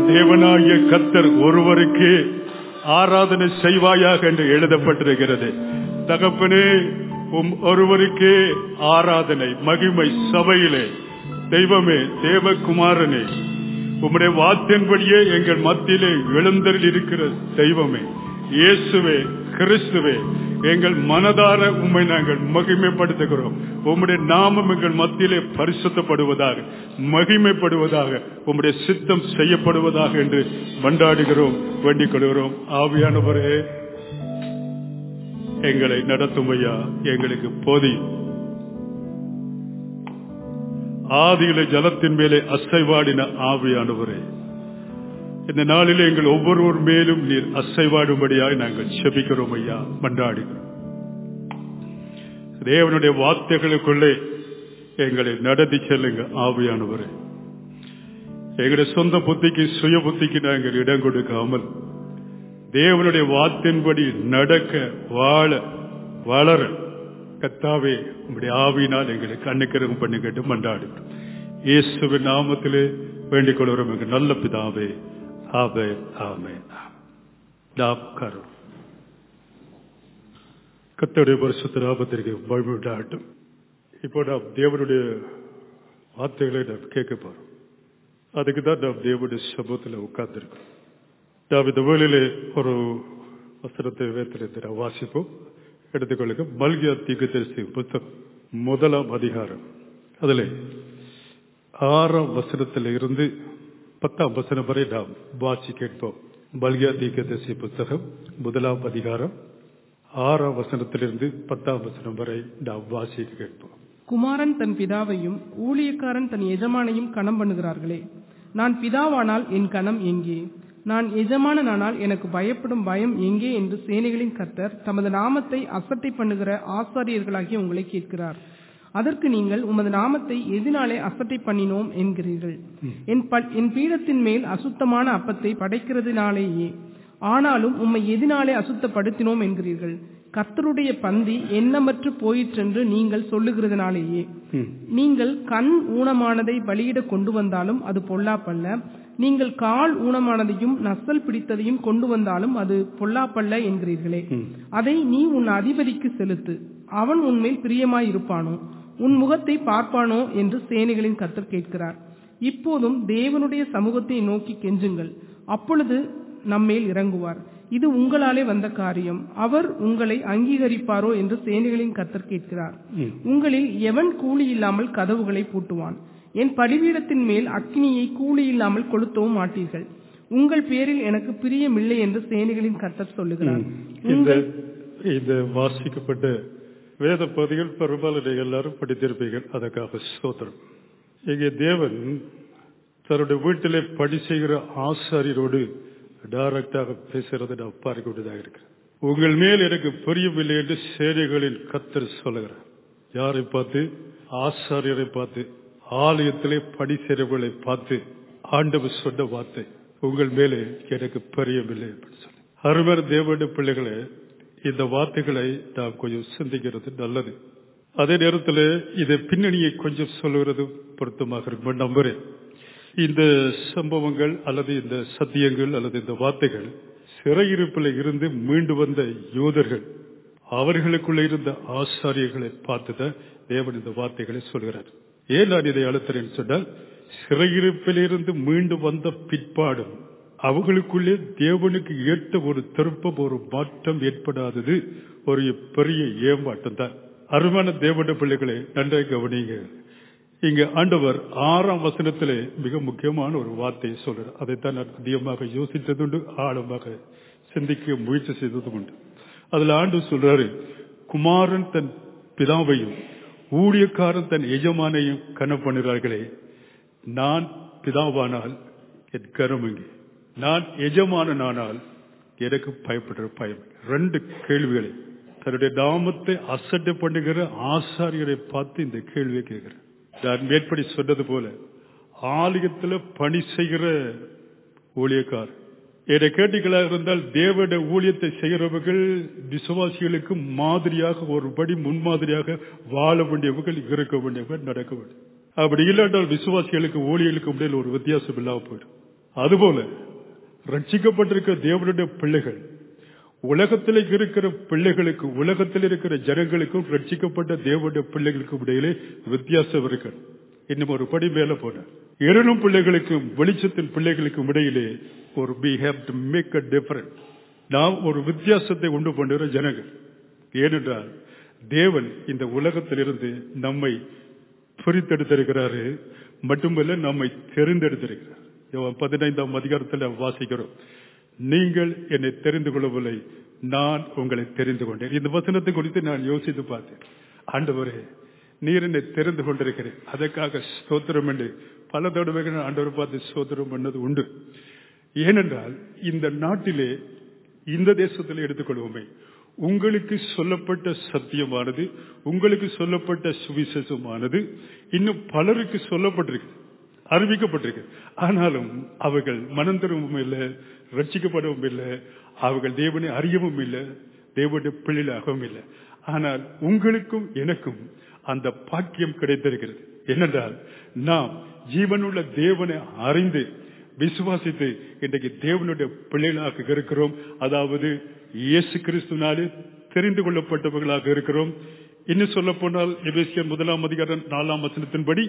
தேவனாகிய கத்தர் ஒருவருக்கே ஆராதனை செய்வாயாக என்று எழுதப்பட்டிருக்கிறது தகப்பனே உம் ஒருவருக்கே ஆராதனை மகிமை சபையிலே தெய்வமே தேவகுமாரனே உம்முடைய வாத்தின்படியே எங்கள் மத்தியிலே எழுந்தரில் இருக்கிற தெய்வமே இயேசுவே கிறிஸ்துவே எங்கள் மனதார உம்மை நாங்கள் மகிமைப்படுத்துகிறோம் உம்முடைய நாமம் எங்கள் மத்தியிலே பரிசுத்தப்படுவதாக மகிமைப்படுவதாக உம்முடைய சித்தம் செய்யப்படுவதாக என்று மன்றாடுகிறோம் வேண்டிக் கொள்கிறோம் ஆவியானவரே எங்களை நடத்தும் ஐயா எங்களுக்கு போதியும் ஆதியில ஜலத்தின் மேலே அசைவாடின ஆவியானவரே இந்த நாளில் எங்கள் ஒவ்வொருவர் மேலும் நீர் அசைவாடும்படியாய் நாங்கள் செபிக்கிறோம் ஐயா மன்றாடுகிறோம் தேவனுடைய வார்த்தைகளுக்குள்ளே எங்களை நடத்தி செல்லுங்க ஆவியானவரே எங்களுடைய சொந்த புத்திக்கு சுய புத்திக்கு நாங்கள் இடம் கொடுக்காமல் தேவனுடைய வார்த்தையின்படி நடக்க வாழ வளர கத்தாவே உங்களுடைய ஆவியினால் எங்களுக்கு கண்ணுக்கரகம் பண்ணி கேட்டு மன்றாடு இயேசுவின் நாமத்திலே வேண்டிக் கொள்கிறோம் எங்கள் நல்ல பிதாவே ஆமே ஆமே நாம் கரும் கத்தருடைய பரிசுத்த நாமத்திற்கு வழிவிட்டாட்டும் இப்போ நாம் தேவனுடைய வார்த்தைகளை நாம் கேட்க போறோம் அதுக்கு தான் நாம் தேவனுடைய சமூகத்தில் உட்கார்ந்துருக்கோம் நாம் இந்த வேலையிலே ஒரு வஸ்திரத்தை வைத்திருந்து நாம் வாசிப்போம் எடுத்துக்கொள்ளுங்க மல்கியா தீர்க்கதரிசி புத்தகம் முதலாம் அதிகாரம் அதில் ஆறாம் வசனத்தில் இருந்து பத்தாம் வசனம் வரை நாம் வாசி கேட்போம் மல்கியா தீர்க்கதரிசி புத்தகம் முதலாம் அதிகாரம் ஆறாம் வசனத்திலிருந்து பத்தாம் வசனம் வரை நாம் வாசி கேட்போம் குமாரன் தன் பிதாவையும் ஊழியக்காரன் தன் எஜமானையும் கணம் பண்ணுகிறார்களே நான் பிதாவானால் என் கணம் எங்கே நான் எஜமானனானால் எனக்கு பயப்படும் பயம் எங்கே என்று சேனைகளின் கர்த்தர் தமது நாமத்தை அசட்டை பண்ணுகிற ஆசாரியர்களாகிய உங்களை கேட்கிறார் அதற்கு நீங்கள் உமது நாமத்தை எதினாலே அசட்டை பண்ணினோம் என்கிறீர்கள் என் ப- என் பீடத்தின் மேல் அசுத்தமான அப்பத்தை படைக்கிறதுனாலேயே ஆனாலும் உம்மை எதினாலே அசுத்தப்படுத்தினோம் என்கிறீர்கள் கர்த்தருடைய பந்தி எண்ணமற்று போயிற்றென்று நீங்கள் சொல்லுகிறதுனாலேயே நீங்கள் கண் ஊனமானதை பலியிட கொண்டு வந்தாலும் அது பொல்லாப்பல்ல நீங்கள் கால் ஊனமானதையும் நசல் பிடித்ததையும் கொண்டு வந்தாலும் அது பொல்லாப்பல்ல என்கிறீர்களே அதை நீ உன் அதிபதிக்கு செலுத்து அவன் உன்மேல் பிரியமாயிருப்பானோ உன் முகத்தை பார்ப்பானோ என்று சேனைகளின் கர்த்தர் கேட்கிறார் இப்போதும் தேவனுடைய சமூகத்தை நோக்கி கெஞ்சுங்கள் அப்பொழுது நம்மேல் இறங்குவார் இது உங்களாலே வந்த காரியம் அவர் உங்களை அங்கீகரிப்பாரோ என்று சேனைகளின் கர்த்தர் கேட்கிறார் உங்களில் எவன் கூலி இல்லாமல் கதவுகளை பூட்டுவான் என் பலிபீடத்தின் மேல் அக்கினியை கூலி இல்லாமல் கொளுத்தவும் மாட்டீர்கள் உங்கள் பேரில் எனக்கு பிரியமில்லை என்று சேனைகளின் கர்த்தர் சொல்லுகிறார் இந்த இந்த வாசிக்கப்பட்ட வேத பகுதிகள் பெரும்பாலும் நீங்கள் எல்லாரும் படித்திருப்பீர்கள் அதற்காக ஸ்தோத்திரம் இங்கே தேவன் தன்னுடைய வீட்டிலே பணி செய்கிற ஆசாரியரோடு டைரக்டாக பேசுறதை நான் பார்க்கக்கூடியதாக இருக்கிறேன் உங்கள் மேல் எனக்கு பிரியமில்லை என்று சேனைகளின் கத்தர் சொல்லுகிறார் யாரை பார்த்து ஆசாரியரை பார்த்து ஆலயத்திலே பணி செய்கிறவர்களை பார்த்து ஆண்டவர் சொன்ன வார்த்தை உங்கள் மேலே எனக்கு பிரியமில்லை அப்படின்னு சொல்லி அருமர் தேவனுடைய பிள்ளைகளே இந்த வார்த்தைகளை நாம் கொஞ்சம் சிந்திக்கிறது நல்லது அதே நேரத்தில் இதை பின்னணியை கொஞ்சம் சொல்லுகிறது பொருத்தமாக இருக்கும் நம்புறேன் இந்த சம்பவங்கள் அல்லது இந்த சத்தியங்கள் அல்லது இந்த வார்த்தைகள் சிறையிருப்பில் இருந்து மீண்டு வந்த யூதர்கள் அவர்களுக்குள்ள இருந்த ஆசாரியர்களை பார்த்துதான் தேவன் இந்த வார்த்தைகளை சொல்கிறார் ஏன் நான் இதை அழுத்துறேன்னு சொன்னால் சிறையிருப்பிலிருந்து மீண்டு வந்த பிற்பாடும் அவர்களுக்குள்ளே தேவனுக்கு ஏற்ற ஒரு திருப்பம் ஒரு மாற்றம் ஏற்படாதது ஒரு பெரிய ஏமாட்டம் தான் அருமான தேவனுடைய பிள்ளைகளை நன்றாக கவனிங்க இங்க ஆண்டவர் ஆறாம் வசனத்திலே மிக முக்கியமான ஒரு வார்த்தையை சொல்றார் அதைத்தான் நான் அதிகமாக யோசித்ததுண்டு ஆழமாக சிந்திக்க முயற்சி செய்ததும் உண்டு அதுல ஆண்டு சொல்றாரு குமாரன் தன் பிதாவையும் ஊழியக்காரன் தன் எஜமானையும் கன பண்ணுகிறார்களே நான் பிதாவானால் என் கரம் இங்கே நான் எஜமானனானால் எனக்கு பயப்படுற பயம் ரெண்டு கேள்விகளை தன்னுடைய நாமத்தை அசட்டை பண்ணுகிற ஆசாரியரை பார்த்து இந்த கேள்வியை கேட்கிறேன் நான் மேற்படி சொன்னது போல ஆலயத்தில் பணி செய்கிற ஊழியக்கார் என்னை கேட்டீர்களாக இருந்தால் தேவட ஊழியத்தை செய்கிறவர்கள் விசுவாசிகளுக்கு மாதிரியாக ஒரு படி முன்மாதிரியாக வாழ வேண்டியவர்கள் இருக்க வேண்டியவர்கள் நடக்க வேண்டும் அப்படி இல்லாட்டால் விசுவாசிகளுக்கு ஊழியர்களுக்கு இடையில் ஒரு வித்தியாசம் இல்லாம போயிடும் அதுபோல ரட்சிக்கப்பட்டிருக்கிற தேவனுடைய பிள்ளைகள் உலகத்தில் இருக்கிற பிள்ளைகளுக்கு உலகத்தில் இருக்கிற ஜனங்களுக்கும் ரட்சிக்கப்பட்ட தேவனுடைய பிள்ளைகளுக்கும் இடையிலே வித்தியாசம் இருக்கு இன்னும் ஒரு படி மேல போன இருளும் பிள்ளைகளுக்கும் வெளிச்சத்தின் பிள்ளைகளுக்கும் இடையிலே ஒரு we have to make a difference நாம் ஒரு வித்தியாசத்தை உண்டு பண்ணுகிற ஜனங்கள் ஏனென்றால் தேவன் இந்த உலகத்திலிருந்து நம்மை பிரித்தெடுத்திருக்கிறாரு மட்டுமல்ல நம்மை தெரிந்தெடுத்திருக்கிறார் யோவான் பதினைந்தாம் அதிகாரத்தில் வாசிக்கிறோம் நீங்கள் என்னை தெரிந்து கொள்ளவில்லை நான் உங்களை தெரிந்து கொண்டேன் இந்த வசனத்தை குறித்து நான் யோசித்து பார்த்தேன் ஆண்டவரே நீர் என்னை தெரிந்து கொண்டிருக்கிறேன் அதற்காக ஸ்தோத்திரம் என்று பல தடவைகள் ஆண்டவர் பார்த்து ஸ்தோத்திரம் பண்ணது உண்டு ஏனென்றால் இந்த நாட்டிலே இந்த தேசத்தில் எடுத்துக்கொள்வோமே உங்களுக்கு சொல்லப்பட்ட சத்தியமானது உங்களுக்கு சொல்லப்பட்ட சுவிசேஷமானது இன்னும் பலருக்கு சொல்லப்பட்டிருக்கு அறிவிக்கப்பட்டிருக்கு ஆனாலும் அவர்கள் மனம் திரும்பவும் இல்லை ரட்சிக்கப்படவும் இல்லை அவர்கள் தேவனை அறியவும் இல்லை தேவனுடைய பிள்ளைகளாகவும் இல்லை ஆனால் உங்களுக்கும் எனக்கும் அந்த பாக்கியம் கிடைத்திருக்கிறது என்னென்றால் நாம் ஜீவனுள்ள தேவனை அறிந்து விசுவாசித்து இன்றைக்கு தேவனுடைய பிள்ளைகளாக இருக்கிறோம் அதாவது இயேசு கிறிஸ்துனாலே தெரிந்து கொள்ளப்பட்டவர்களாக இருக்கிறோம் இன்னும் சொல்ல போனால் எபேசியர் முதலாம் அதிகாரம் நாலாம் வசனத்தின்படி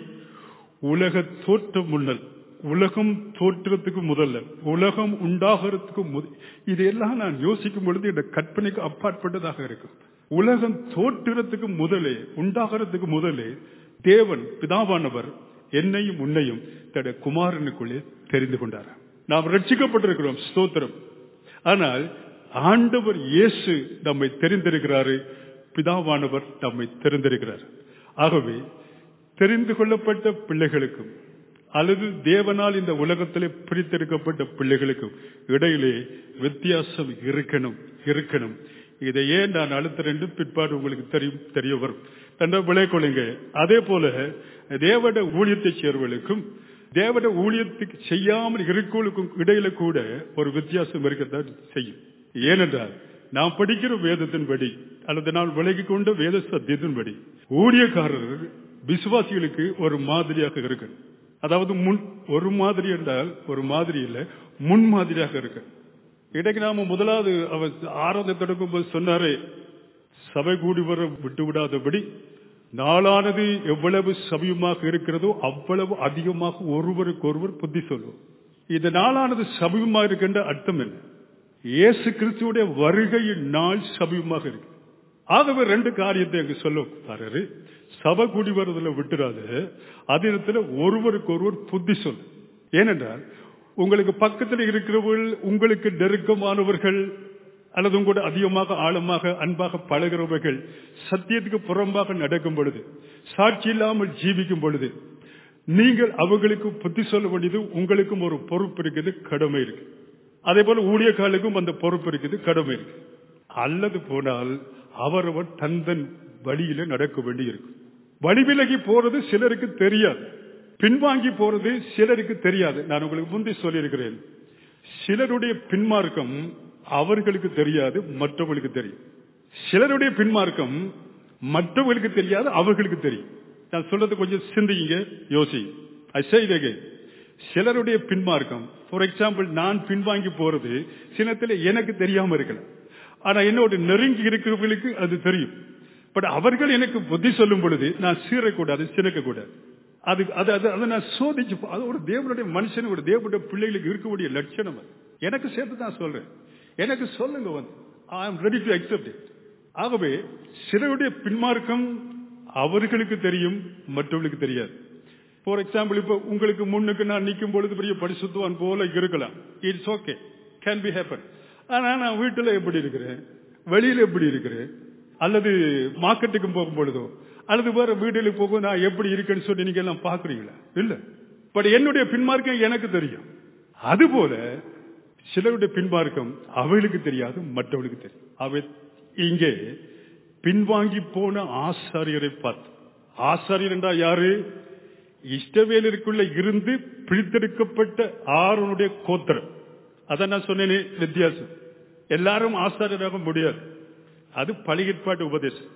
உலக தோற்றம் முன்னல் உலகம் தோற்றத்துக்கு முதல்ல உலகம் உண்டாகிறதுக்கு முத- இதையெல்லாம் நான் யோசிக்கும் பொழுது இந்த கற்பனைக்கு அப்பாற்பட்டதாக இருக்கும் உலகம் தோற்றுறதுக்கு முதலே உண்டாகிறதுக்கு முதலே தேவன் பிதாவானவர் என்னையும் உன்னையும் தன்னுடைய குமாரனுக்குள்ளே தெரிந்து கொண்டார் நாம் ரட்சிக்கப்பட்டிருக்கிறோம் ஸ்தோத்திரம் ஆனால் ஆண்டவர் இயேசு நம்மை தெரிந்திருக்கிறாரு பிதாவானவர் நம்மை தெரிந்திருக்கிறார் ஆகவே தெரிந்து கொள்ளப்பட்ட பிள்ளைகளுக்கும் அல்லது தேவனால் இந்த உலகத்திலே பிரித்தெடுக்கப்பட்ட பிள்ளைகளுக்கும் இடையிலே வித்தியாசம் இருக்கணும் இருக்கணும் இதை ஏன் நான் அழுத்துறேன் பிற்பாடு உங்களுக்கு தெரியும் தெரிய வரும் என்ற விளை கொள்ளுங்க அதே போல தேவட ஊழியத்தை சேர்வர்களுக்கும் தேவட ஊழியத்துக்கு செய்யாமல் இருக்கவளுக்கும் இடையில கூட ஒரு வித்தியாசம் இருக்கத்தான் செய்யும் ஏனென்றால் நாம் படிக்கிற வேதத்தின்படி அல்லது நான் விலகி கொண்ட வேத சத்தியத்தின்படி ஊழியக்காரர் விசுவாசிகளுக்கு ஒரு மாதிரியாக இருக்கு அதாவது முன் ஒரு மாதிரி என்றால் ஒரு மாதிரி இல்ல முன் மாதிரியாக இருக்கு இன்றைக்கு நாம முதலாவது அவர் ஆராதனை தொடங்கும் போது சொன்னாரே சபை கூடி வர விட்டு விடாதபடி நாளானது எவ்வளவு சமயமாக இருக்கிறதோ அவ்வளவு அதிகமாக ஒருவருக்கு ஒருவர் புத்தி சொல்லுவோம் இந்த நாளானது சமயமாக இருக்கின்ற அர்த்தம் என்ன இயேசு கிறிஸ்துடைய வருகையின் நாள் சமயமாக இருக்கு ஆகவே ரெண்டு காரியத்தை அங்கு சொல்ல பாரு சபை கூடி வருவதில் விட்டுறாது அதே இடத்துல ஒருவருக்கு ஒருவர் புத்தி சொல் ஏனென்றால் உங்களுக்கு பக்கத்தில் இருக்கிறவர்கள் உங்களுக்கு நெருக்கமானவர்கள் அல்லது உங்களோட அதிகமாக ஆழமாக அன்பாக பழகிறவர்கள் சத்தியத்துக்கு புறம்பாக நடக்கும் பொழுது சாட்சி இல்லாமல் ஜீவிக்கும் பொழுது நீங்கள் அவர்களுக்கு புத்தி சொல்ல வேண்டியது உங்களுக்கும் ஒரு பொறுப்பு இருக்குது கடமை இருக்கு அதே போல ஊழியக்காலுக்கும் அந்த பொறுப்பு இருக்குது கடமை இருக்கு அல்லது போனால் அவரவர் தந்தன் வழியில நடக்க வேண்டி இருக்கும் வழி விலகி போறது சிலருக்கு தெரியாது பின்வாங்கி போறது சிலருக்கு தெரியாது நான் உங்களுக்கு முந்தி சொல்லியிருக்கிறேன் சிலருடைய பின்மார்க்கம் அவர்களுக்கு தெரியாது மற்றவர்களுக்கு தெரியும் சிலருடைய பின்மார்க்கம் மற்றவர்களுக்கு தெரியாது அவர்களுக்கு தெரியும் நான் சொல்றது கொஞ்சம் சிந்திங்க யோசி ஐ செய்தே சிலருடைய பின்மார்க்கம் ஃபார் எக்ஸாம்பிள் நான் பின்வாங்கி போறது சிலத்துல எனக்கு தெரியாம இருக்கலாம் ஆனா என்னோட நெருங்கி இருக்கிறவர்களுக்கு அது தெரியும் பட் அவர்கள் எனக்கு புத்தி சொல்லும் பொழுது நான் சீரக்கூடாது சிறக்க கூடாது அது அது அது அதை நான் சோதிச்சு பா- அது ஒரு தேவனுடைய மனுஷன் ஒரு தேவனுடைய பிள்ளைகளுக்கு இருக்கக்கூடிய லட்சணம் அது எனக்கு சேர்த்து தான் சொல்றேன் எனக்கு சொல்லுங்க வந்து ஐ am ready to accept it ஆகவே சிலருடைய பின்மார்க்கம் அவர்களுக்கு தெரியும் மற்றவர்களுக்கு தெரியாது ஃபார் எக்ஸாம்பிள் இப்ப உங்களுக்கு முன்னுக்கு நான் நிற்கும் பொழுது பெரிய பரிசுத்துவான் போல இருக்கலாம் it's okay can be happen ஆனா நான் வீட்டுல எப்படி இருக்கிறேன் வெளியில எப்படி இருக்கிறேன் அல்லது மார்க்கெட்டுக்கு போகும் பொழுதோ அல்லது வேற வீடுகளுக்கு போகும் நான் எப்படி இருக்கேன்னு சொல்லி நீங்க எல்லாம் பாக்குறீங்களா இல்ல பட் என்னுடைய பின்மார்க்கம் எனக்கு தெரியும் அதுபோல சிலருடைய பின்மார்க்கம் அவளுக்கு தெரியாது மற்றவளுக்கு தெரியும் அவை இங்கே பின்வாங்கி போன ஆசாரியரை பார்த்து ஆசாரியர் என்றா யாரு இஷ்டவேலருக்குள்ள இருந்து பிரித்தெடுக்கப்பட்ட ஆரோனுடைய கோத்திரம் அதான் நான் சொன்னேனே வித்தியாசம் எல்லாரும் ஆசாரியராக முடியாது அது பழிகற்பாட்டு உபதேசம்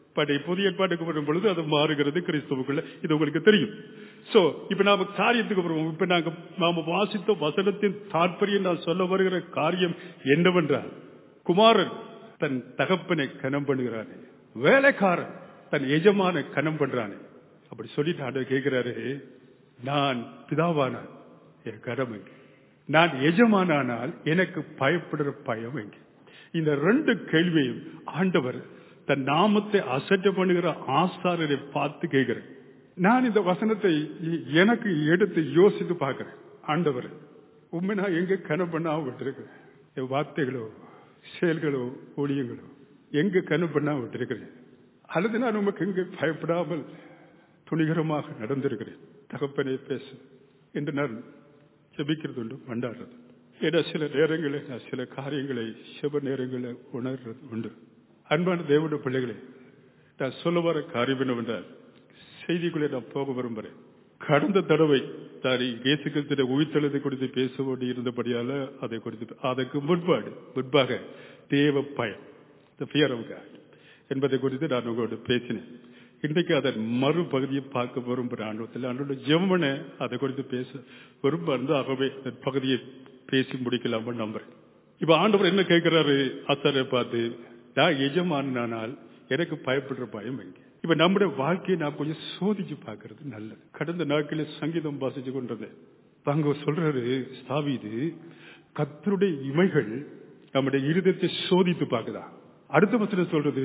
பட் புதிய ஏற்பாட்டுக்கு வரும் பொழுது அது மாறுகிறது கிறிஸ்துவுக்குள்ள இது உங்களுக்கு தெரியும் சோ இப்ப நாம காரியத்துக்கு வருவோம் இப்ப நாங்க நாம வாசித்த வசனத்தின் தாற்பயம் நான் சொல்ல வருகிற காரியம் என்னவென்றால் குமாரன் தன் தகப்பனை கனம் பண்ணுகிறானே வேலைக்காரன் தன் எஜமான கனம் பண்றானே அப்படி சொல்லிட்டு ஆண்டவர் கேட்கிறாரு நான் பிதாவான என் கனம் எங்கே நான் எஜமானானால் எனக்கு பயப்படுற பயம் எங்கே இந்த ரெண்டு கேள்வியும் ஆண்டவர் தன் நாமத்தை அசட்ட பண்ணுகிற ஆசாரரை பார்த்து கேட்கிறேன் நான் இந்த வசனத்தை எனக்கு எடுத்து யோசித்து பார்க்கிறேன் ஆண்டவர் உண்மை நான் எங்க கனம் பண்ணாம விட்டிருக்கிறேன் என் வார்த்தைகளோ செயல்களோ ஊழியங்களோ எங்க கனம் பண்ணாம விட்டிருக்கிறேன் அல்லது நான் உமக்கு எங்க பயப்படாமல் துணிகரமாக நடந்திருக்கிறேன் தகப்பனே பேசு என்று நான் ஜபிக்கிறது உண்டு மண்டாடுறது ஏன்னா சில நேரங்களில் நான் சில காரியங்களை சிவ நேரங்களில் உணர்றது உண்டு அன்பான தேவனுடைய பிள்ளைகளே நான் சொல்ல வர காரியம் என்னவென்றால் செய்திக்குள்ளே நான் போக விரும்புகிறேன் கடந்த தடவை நான் இயேசு கிறிஸ்துவ உயிர்த்தெழுதை குறித்து பேச வேண்டி இருந்தபடியால அதை குறித்து அதற்கு முன்பாடு முன்பாக தேவ பயம் ஃபியர் ஆஃப் காட் என்பதை குறித்து நான் உங்களோட பேசினேன் இன்றைக்கு அதன் மறுபகுதியை பார்க்க விரும்புகிற ஆண்டவத்தில் ஆண்டோட ஜெவமன அதை குறித்து பேச விரும்ப ஆகவே அந்த பகுதியை பேசி முடிக்கலாம்னு நம்புறேன் இப்ப ஆண்டவர் என்ன கேட்கிறாரு அசரை பார்த்து நான் எஜமானால் எனக்கு பயப்படுற பயம் எங்கே இப்ப நம்முடைய வாழ்க்கையை நான் கொஞ்சம் சோதிச்சு பார்க்கறது நல்லது கடந்த நாட்களில் சங்கீதம் வாசிச்சு கொண்டது அங்க சொல்றாரு ஸ்தாவிது கத்தருடைய இமைகள் நம்முடைய இருதயத்தை சோதித்து பார்க்குதா அடுத்த வசனம் சொல்றது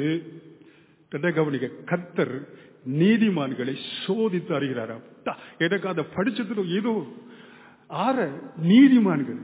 கவனிக்க கத்தர் நீதிமான்களை சோதித்து அறிகிறாராம் எனக்கு அதை படிச்சதுல ஏதோ ஆற நீதிமான்கள்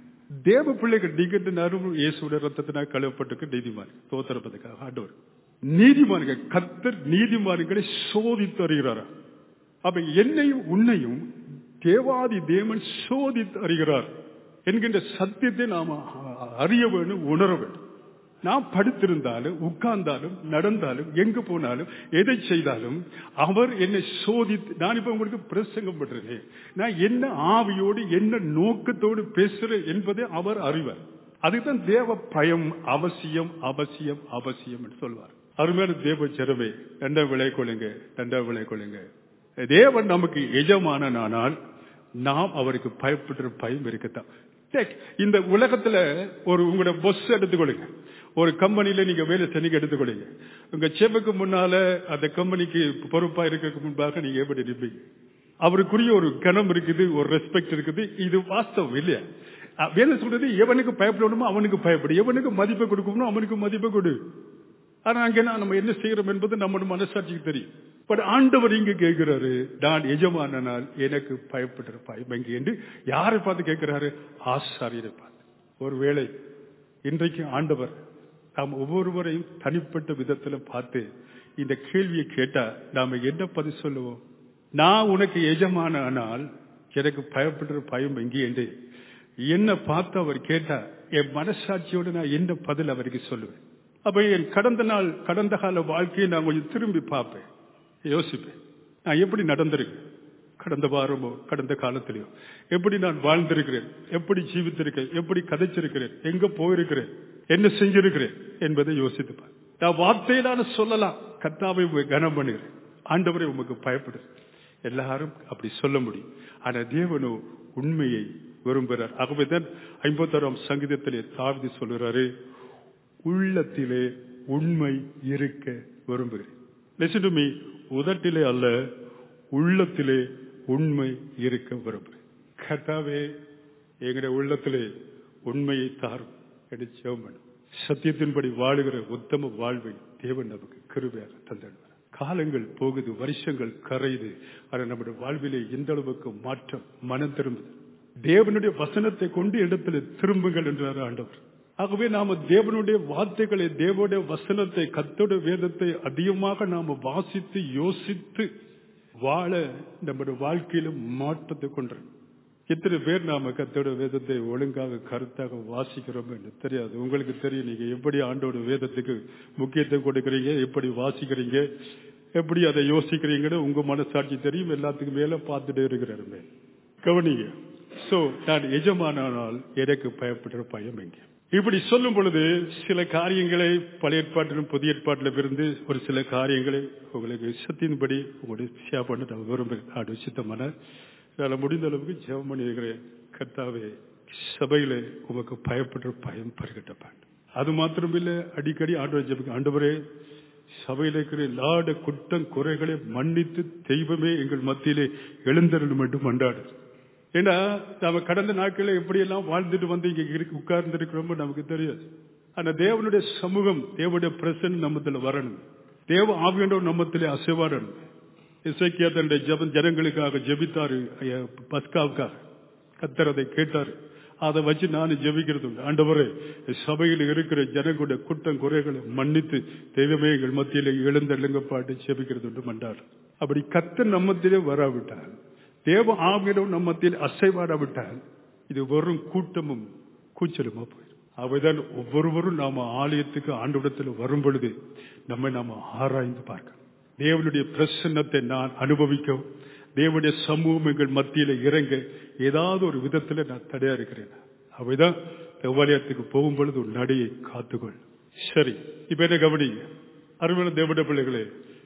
தேவ பிள்ளைகள் நீங்க நறுவு இயேசுடைய ரத்தத்தினால் கழுவப்பட்டுக்கு நீதிமான் தோத்தரப்பதுக்காக ஆண்டவர் நீதிமான்கள் கத்தர் நீதிமான்களை சோதித்து அறிகிறாரா அப்ப என்னையும் உன்னையும் தேவாதி தேவன் சோதித்து அறிகிறார் என்கின்ற சத்தியத்தை நாம் அறிய வேண்டும் உணர வேண்டும் நாம் படுத்திருந்தாலும் உட்கார்ந்தாலும் நடந்தாலும் எங்க போனாலும் எதை செய்தாலும் அவர் என்னை சோதித்து நான் இப்ப உங்களுக்கு பிரசங்கம் பண்றேன் நான் என்ன ஆவியோடு என்ன நோக்கத்தோடு பேசுறேன் என்பதை அவர் அறிவார் அதுதான் தேவ பயம் அவசியம் அவசியம் அவசியம் என்று சொல்வார் அருமையான தேவ சிறமை ரெண்டா விளை கொள்ளுங்க ரெண்டா விளை கொள்ளுங்க தேவன் நமக்கு எஜமானால் நாம் அவருக்கு பயப்படுற பயம் இருக்கத்தான் இந்த உலகத்துல ஒரு உங்களோட பொஸ் எடுத்துக்கொள்ளுங்க ஒரு கம்பெனில நீங்க வேலை செஞ்சு எடுத்துக்கொள்ளுங்க உங்க செப்புக்கு முன்னால அந்த கம்பெனிக்கு பொறுப்பா இருக்க முன்பாக நீங்க எப்படி நிற்பீங்க அவருக்குரிய ஒரு கணம் இருக்குது ஒரு ரெஸ்பெக்ட் இருக்குது இது வாஸ்தவம் இல்லையா வேலை சொல்றது எவனுக்கு பயப்படணுமோ அவனுக்கு பயப்படு எவனுக்கு மதிப்பை கொடுக்கணும் அவனுக்கு மதிப்பை கொடு ஆனா அங்க நம்ம என்ன செய்யறோம் என்பது நம்மளோட மனசாட்சிக்கு தெரியும் பட் ஆண்டவர் இங்க கேட்கிறாரு நான் எஜமானால் எனக்கு பயப்படுற பயம் என்று யாரை பார்த்து கேட்கிறாரு ஆசாரியரை பார்த்து ஒருவேளை இன்றைக்கு ஆண்டவர் நாம் ஒவ்வொருவரையும் தனிப்பட்ட விதத்துல பார்த்து இந்த கேள்வியை கேட்டா நாம என்ன பதில் சொல்லுவோம் நான் உனக்கு எஜமான ஆனால் எனக்கு பயப்படுற பயம் எங்கே என்று என்ன பார்த்து அவர் கேட்டா என் மனசாட்சியோடு நான் என்ன பதில் அவருக்கு சொல்லுவேன் அப்ப என் கடந்த நாள் கடந்த கால வாழ்க்கையை நான் கொஞ்சம் திரும்பி பார்ப்பேன் யோசிப்பேன் நான் எப்படி நடந்திருக்கேன் கடந்த வாரமோ கடந்த காலத்திலேயோ எப்படி நான் வாழ்ந்திருக்கிறேன் எப்படி ஜீவித்திருக்கேன் எப்படி கதைச்சிருக்கிறேன் எங்க போயிருக்கிறேன் என்ன செஞ்சிருக்கிறேன் என்பதை யோசித்துப்பார் நான் வார்த்தையிலான சொல்லலாம் கத்தாவை கனம் பண்ணுகிறேன் ஆண்டவரை உமக்கு பயப்படுறேன் எல்லாரும் அப்படி சொல்ல முடியும் ஆனா தேவனோ உண்மையை விரும்புகிறார் ஆகவேதான் ஐம்பத்தாறாம் சங்கீதத்திலே தாவிதி சொல்லுறாரு உள்ளத்திலே உண்மை இருக்க விரும்புகிறேன் லிசன் டு மீ உதட்டிலே அல்ல உள்ளத்திலே உண்மை இருக்க விரும்புகிறேன் கர்த்தாவே எங்களுடைய உள்ளத்திலே உண்மையை தாரும் என்று ஜெபம் சத்தியத்தின்படி வாழுகிற உத்தம வாழ்வை தேவன் நமக்கு கிருபையாக தந்திடுவார் காலங்கள் போகுது வருஷங்கள் கரையுது ஆனால் நம்முடைய வாழ்விலே எந்த அளவுக்கு மாற்றம் மனம் திரும்புது தேவனுடைய வசனத்தை கொண்டு இடத்துல திரும்புங்கள் என்றார் ஆண்டவர் ஆகவே நாம தேவனுடைய வார்த்தைகளை தேவனுடைய வசனத்தை கத்தோட வேதத்தை அதிகமாக நாம வாசித்து யோசித்து வாழ நம்முடைய வாழ்க்கையில மாற்றத்தை கொண்டு எத்தனை பேர் நாம கத்தோட வேதத்தை ஒழுங்காக கருத்தாக வாசிக்கிறோம் என்று தெரியாது உங்களுக்கு தெரியும் நீங்க எப்படி ஆண்டோட வேதத்துக்கு முக்கியத்துவம் கொடுக்கறீங்க எப்படி வாசிக்கிறீங்க எப்படி அதை யோசிக்கிறீங்கன்னு உங்க மனசாட்சி தெரியும் எல்லாத்துக்கும் மேல பார்த்துட்டே இருக்கிறாருமே கவனிங்க சோ நான் எஜமானால் எனக்கு பயப்படுற பயம் எங்கே இப்படி சொல்லும் பொழுது சில காரியங்களை பழைய ஏற்பாட்டிலும் புதிய ஏற்பாட்டிலும் இருந்து ஒரு சில காரியங்களை உங்களுக்கு சத்தியின்படி உங்களுடைய ஷேர் பண்ண நான் விரும்புகிறேன் ஆடு சித்தமான என்னால் முடிந்த அளவுக்கு ஜெபம் பண்ணியிருக்கிறேன் கர்த்தாவே சபையில உமக்கு பயப்படுற பயம் பருகட்டப்பான் அது மாத்திரமில்ல அடிக்கடி ஆண்டவர் ஜெபிக்க ஆண்டவரே சபையில் இருக்கிற எல்லாட குற்றம் குறைகளை மன்னித்து தெய்வமே எங்கள் மத்தியிலே எழுந்தருளும் என்று மண்டாடு ஏன்னா நாம கடந்த நாட்களில் எப்படியெல்லாம் வாழ்ந்துட்டு வந்து இங்க உட்கார்ந்து இருக்கிறோமோ நமக்கு தெரியாது ஆனா தேவனுடைய சமூகம் தேவனுடைய பிரசன் நம்மத்துல வரணும் தேவ ஆவியண்டவர் நம்மத்திலே அசைவாடணும் இசைக்கியா தன்னுடைய ஜபம் ஜனங்களுக்காக ஜெபித்தாரு ஐயா, பஸ்காவுக்காக கத்தர் அதை கேட்டாரு அதை வச்சு நானும் ஜெபிக்கிறது உண்டு ஆண்டவரே சபையில் இருக்கிற ஜனங்களுடைய குற்றம் குறைகளை மன்னித்து தெய்வமே எங்கள் மத்தியிலே எழுந்தள்ளுங்க பாட்டு ஜெபிக்கிறது உண்டு மண்டார் அப்படி கத்தர் நம்மத்திலே வராவிட்டால் தேவ ஆவியரும் நம்ம மத்தியில் அசைவாடாவிட்டால் இது வெறும் கூட்டமும் கூச்சலுமா போயிடும் அவைதான் ஒவ்வொருவரும் நாம ஆலயத்துக்கு ஆண்டவிடத்தில் வரும் பொழுது நம்மை நாம ஆராய்ந்து பார்க்கணும் தேவனுடைய பிரசன்னத்தை நான் அனுபவிக்கவும் தேவனுடைய சமூகம் எங்கள் மத்தியில இறங்க ஏதாவது ஒரு விதத்துல நான் தடையா இருக்கிறேன் அவைதான் தேவாலயத்துக்கு போகும் பொழுது ஒரு நடையை காத்துக்கொள் சரி இப்ப என்ன கவனிங்க அருமையான தேவனுடைய பிள்ளைகளே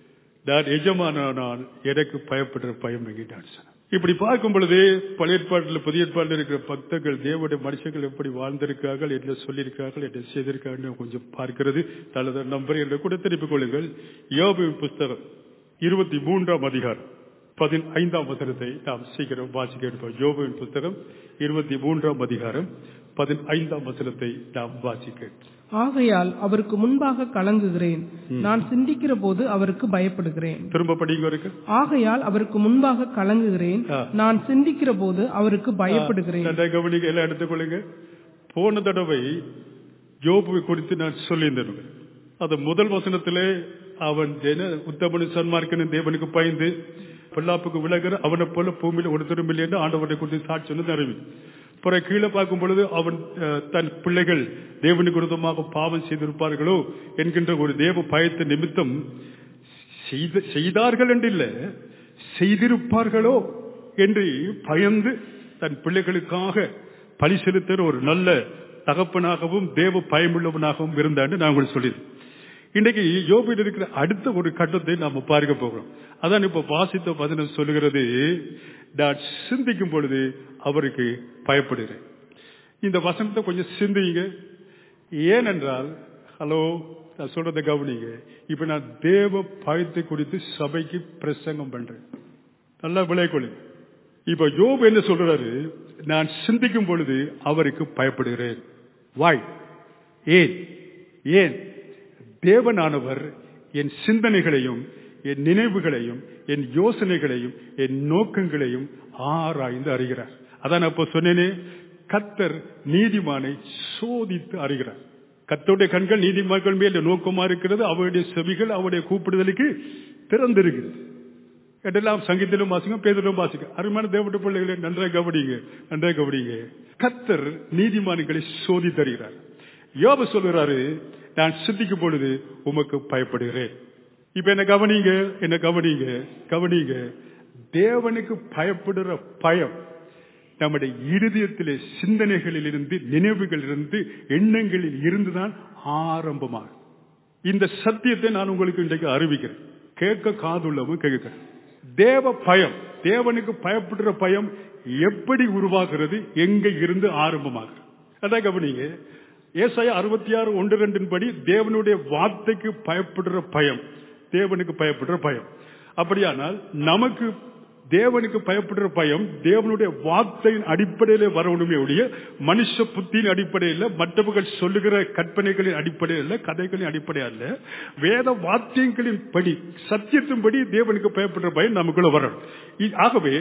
நான் எஜமானால் எனக்கு பயப்படுற பயம் எங்கிட்டான் சொன்னான் இப்படி பார்க்கும் பொழுது பழைய ஏற்பாட்டில் புதிய ஏற்பாட்டில் இருக்கிற பக்தர்கள் தேவனுடைய மனுஷர்கள் எப்படி வாழ்ந்திருக்கார்கள் என்ன சொல்லியிருக்கார்கள் என்ன செய்திருக்கார்கள் கொஞ்சம் பார்க்கிறது நல்லது நம்பர் என்று கூட திருப்பிக் கொள்ளுங்கள் யோபுவின் புஸ்தகம் இருபத்தி மூன்றாம் அதிகாரம் பதினைந்தாம் வசனத்தை நாம் சீக்கிரம் வாசிக்க எடுப்போம் யோபுவின் புஸ்தகம் இருபத்தி மூன்றாம் அதிகாரம் பதினைந்தாம் வசனத்தை நாம் வாசிக்க ஆகையால் அவருக்கு முன்பாக கலங்குகிறேன் நான் சிந்திக்கிற போது அவருக்கு பயப்படுகிறேன் திரும்ப படிங்க இருக்கு ஆகையால் அவருக்கு முன்பாக கலங்குகிறேன் ஆ. நான் சிந்திக்கிற போது அவருக்கு பயப்படுகிறேன் நன்றாக கவனிக்க எல்லாம் எடுத்துக்கொள்ளுங்க போன தடவை யோபுவை குறித்து நான் சொல்லியிருந்தேன் அது முதல் வசனத்திலே அவன் ஜன உத்தமனு சன்மார்க்கனும் தேவனுக்கு பயந்து பொல்லாப்புக்கு விலகிற அவனை போல பூமியில ஒருத்தரும் இல்லை என்று ஆண்டவனை குறித்து சாட்சி சொன்னது அறிவி பிறகு கீழே பார்க்கும் பொழுது அவன் அஹ், தன் பிள்ளைகள் தேவனுக்கு விருதமாக பாவம் செய்திருப்பார்களோ என்கின்ற ஒரு தேவ பயத்த நிமித்தம் செய்த- செய்தார்கள் என்று இல்ல செய்திருப்பார்களோ என்று பயந்து தன் பிள்ளைகளுக்காக பலி செலுத்துகிற ஒரு நல்ல தகப்பனாகவும் தேவ பயமுள்ளவனாகவும் இருந்தான்னு நான் உங்களுக்கு சொல்லியிருந்தேன் இன்னைக்கு யோபில் இருக்கிற அடுத்த ஒரு கட்டத்தை நாம பார்க்க போகிறோம் அதான் இப்ப வாசித்த வசனம் சொல்லுகிறது நான் சிந்திக்கும் பொழுது அவருக்கு பயப்படுகிறேன் இந்த வசனத்தை கொஞ்சம் சிந்திங்க ஏனென்றால் ஹலோ நான் சொல்றதை கவனிங்க இப்ப நான் தேவ பயத்தை குறித்து சபைக்கு பிரசங்கம் பண்றேன் நல்லா விளைக்கொள்ளுங்க இப்ப யோபு என்ன சொல்றாரு நான் சிந்திக்கும் பொழுது அவருக்கு பயப்படுகிறேன் வாய் ஏன் ஏன் தேவனானவர் என் சிந்தனைகளையும் என் நினைவுகளையும் என் யோசனைகளையும் என் நோக்கங்களையும் ஆராய்ந்து அறிகிறார் அதான் நான் அப்ப சொன்னேனே கத்தர் நீதிமானை சோதித்து அறிகிறார் கத்தருடைய கண்கள் நீதிமான்கள் மேல் நோக்கமா இருக்கிறது அவருடைய செவிகள் அவருடைய கூப்பிடுதலுக்கு திறந்திருக்கிறது என்றெல்லாம் சங்கீதத்திலும் வாசிங்க பேதிலும் வாசிங்க அருமையான தேவனுடைய பிள்ளைகளை நன்றாக கவனிங்க நன்றாக கவனிங்க கத்தர் நீதிமான்களை சோதி தருகிறார் யோபு சொல்கிறாரு நான் சிந்திக்கும் பொழுது உமக்கு பயப்படுகிறேன் இப்ப என்ன கவனிங்க என்ன கவனிங்க கவனிங்க தேவனுக்கு பயப்படுற பயம் நம்முடைய இருதயத்திலே சிந்தனைகளில் இருந்து நினைவுகளில் இருந்து எண்ணங்களில் இருந்துதான் ஆரம்பமாகும் இந்த சத்தியத்தை நான் உங்களுக்கு இன்றைக்கு அறிவிக்கிறேன் கேட்க காதுள்ளவும் கேட்கிறேன் தேவ பயம் தேவனுக்கு பயப்படுற பயம் எப்படி உருவாகிறது எங்க இருந்து ஆரம்பமாகிறது அதான் கவனிங்க ஏசாயா அறுபத்தி ஆறு ஒன்று ரெண்டின் படி தேவனுடைய வார்த்தைக்கு பயப்படுற பயம் தேவனுக்கு பயப்படுற பயம் அப்படியானால் நமக்கு தேவனுக்கு பயப்படுற பயம் தேவனுடைய வார்த்தையின் அடிப்படையில வரணுமே ஒழிய மனுஷ புத்தியின் அடிப்படையில் மற்றவர்கள் சொல்லுகிற கற்பனைகளின் அடிப்படையில் கதைகளின் அடிப்படையில் அல்ல வேத வாத்தியங்களின் படி சத்தியத்தின்படி தேவனுக்கு பயப்படுற பயம் நமக்குள்ள வரணும் இ- ஆகவே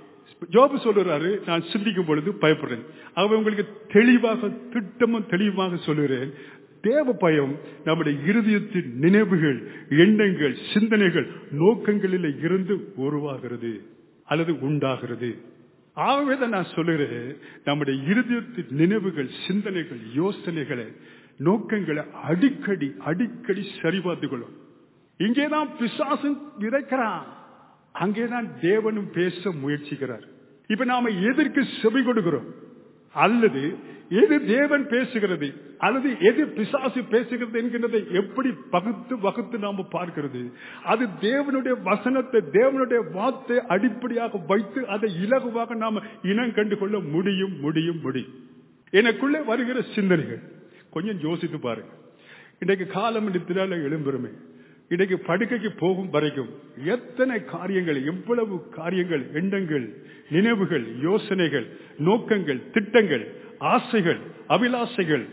ஜோபு சொல்லுறாரு நான் சிந்திக்கும் பொழுது பயப்படுறேன் ஆகவே உங்களுக்கு தெளிவாக திட்டமும் தெளிவாக சொல்லுகிறேன் தேவ பயம் நம்முடைய இருதயத்தின் நினைவுகள் எண்ணங்கள் சிந்தனைகள் நோக்கங்களில் இருந்து உருவாகிறது அல்லது உண்டாகிறது ஆகவே தான் நான் சொல்லுகிறேன் நம்முடைய இருதயத்தின் நினைவுகள் சிந்தனைகள் யோசனைகளை நோக்கங்களை அடிக்கடி அடிக்கடி சரிபார்த்துக் கொள்ளும் இங்கேதான் பிசாசன் விதைக்கிறான் அங்கேதான் தேவனும் பேச முயற்சிக்கிறார் இப்ப நாம எதற்கு செவி கொடுக்கிறோம் அல்லது எது தேவன் பேசுகிறது அல்லது எது பிசாசு பேசுகிறது என்கின்றதை எப்படி பகுத்து வகுத்து நாம பார்க்கிறது அது தேவனுடைய வசனத்தை தேவனுடைய வார்த்தை அடிப்படையாக வைத்து அதை இலகுவாக நாம இனம் கண்டு கொள்ள முடியும் முடியும் முடியும் எனக்குள்ளே வருகிற சிந்தனைகள் கொஞ்சம் யோசித்து பாருங்க இன்றைக்கு காலம் நித்திரால எழும்பெருமை இன்றைக்கு படுக்கைக்கு போகும் வரைக்கும் எத்தனை காரியங்கள் எவ்வளவு காரியங்கள் எண்ணங்கள் நினைவுகள் யோசனைகள் நோக்கங்கள் திட்டங்கள் ஆசைகள் அபிலாசைகள்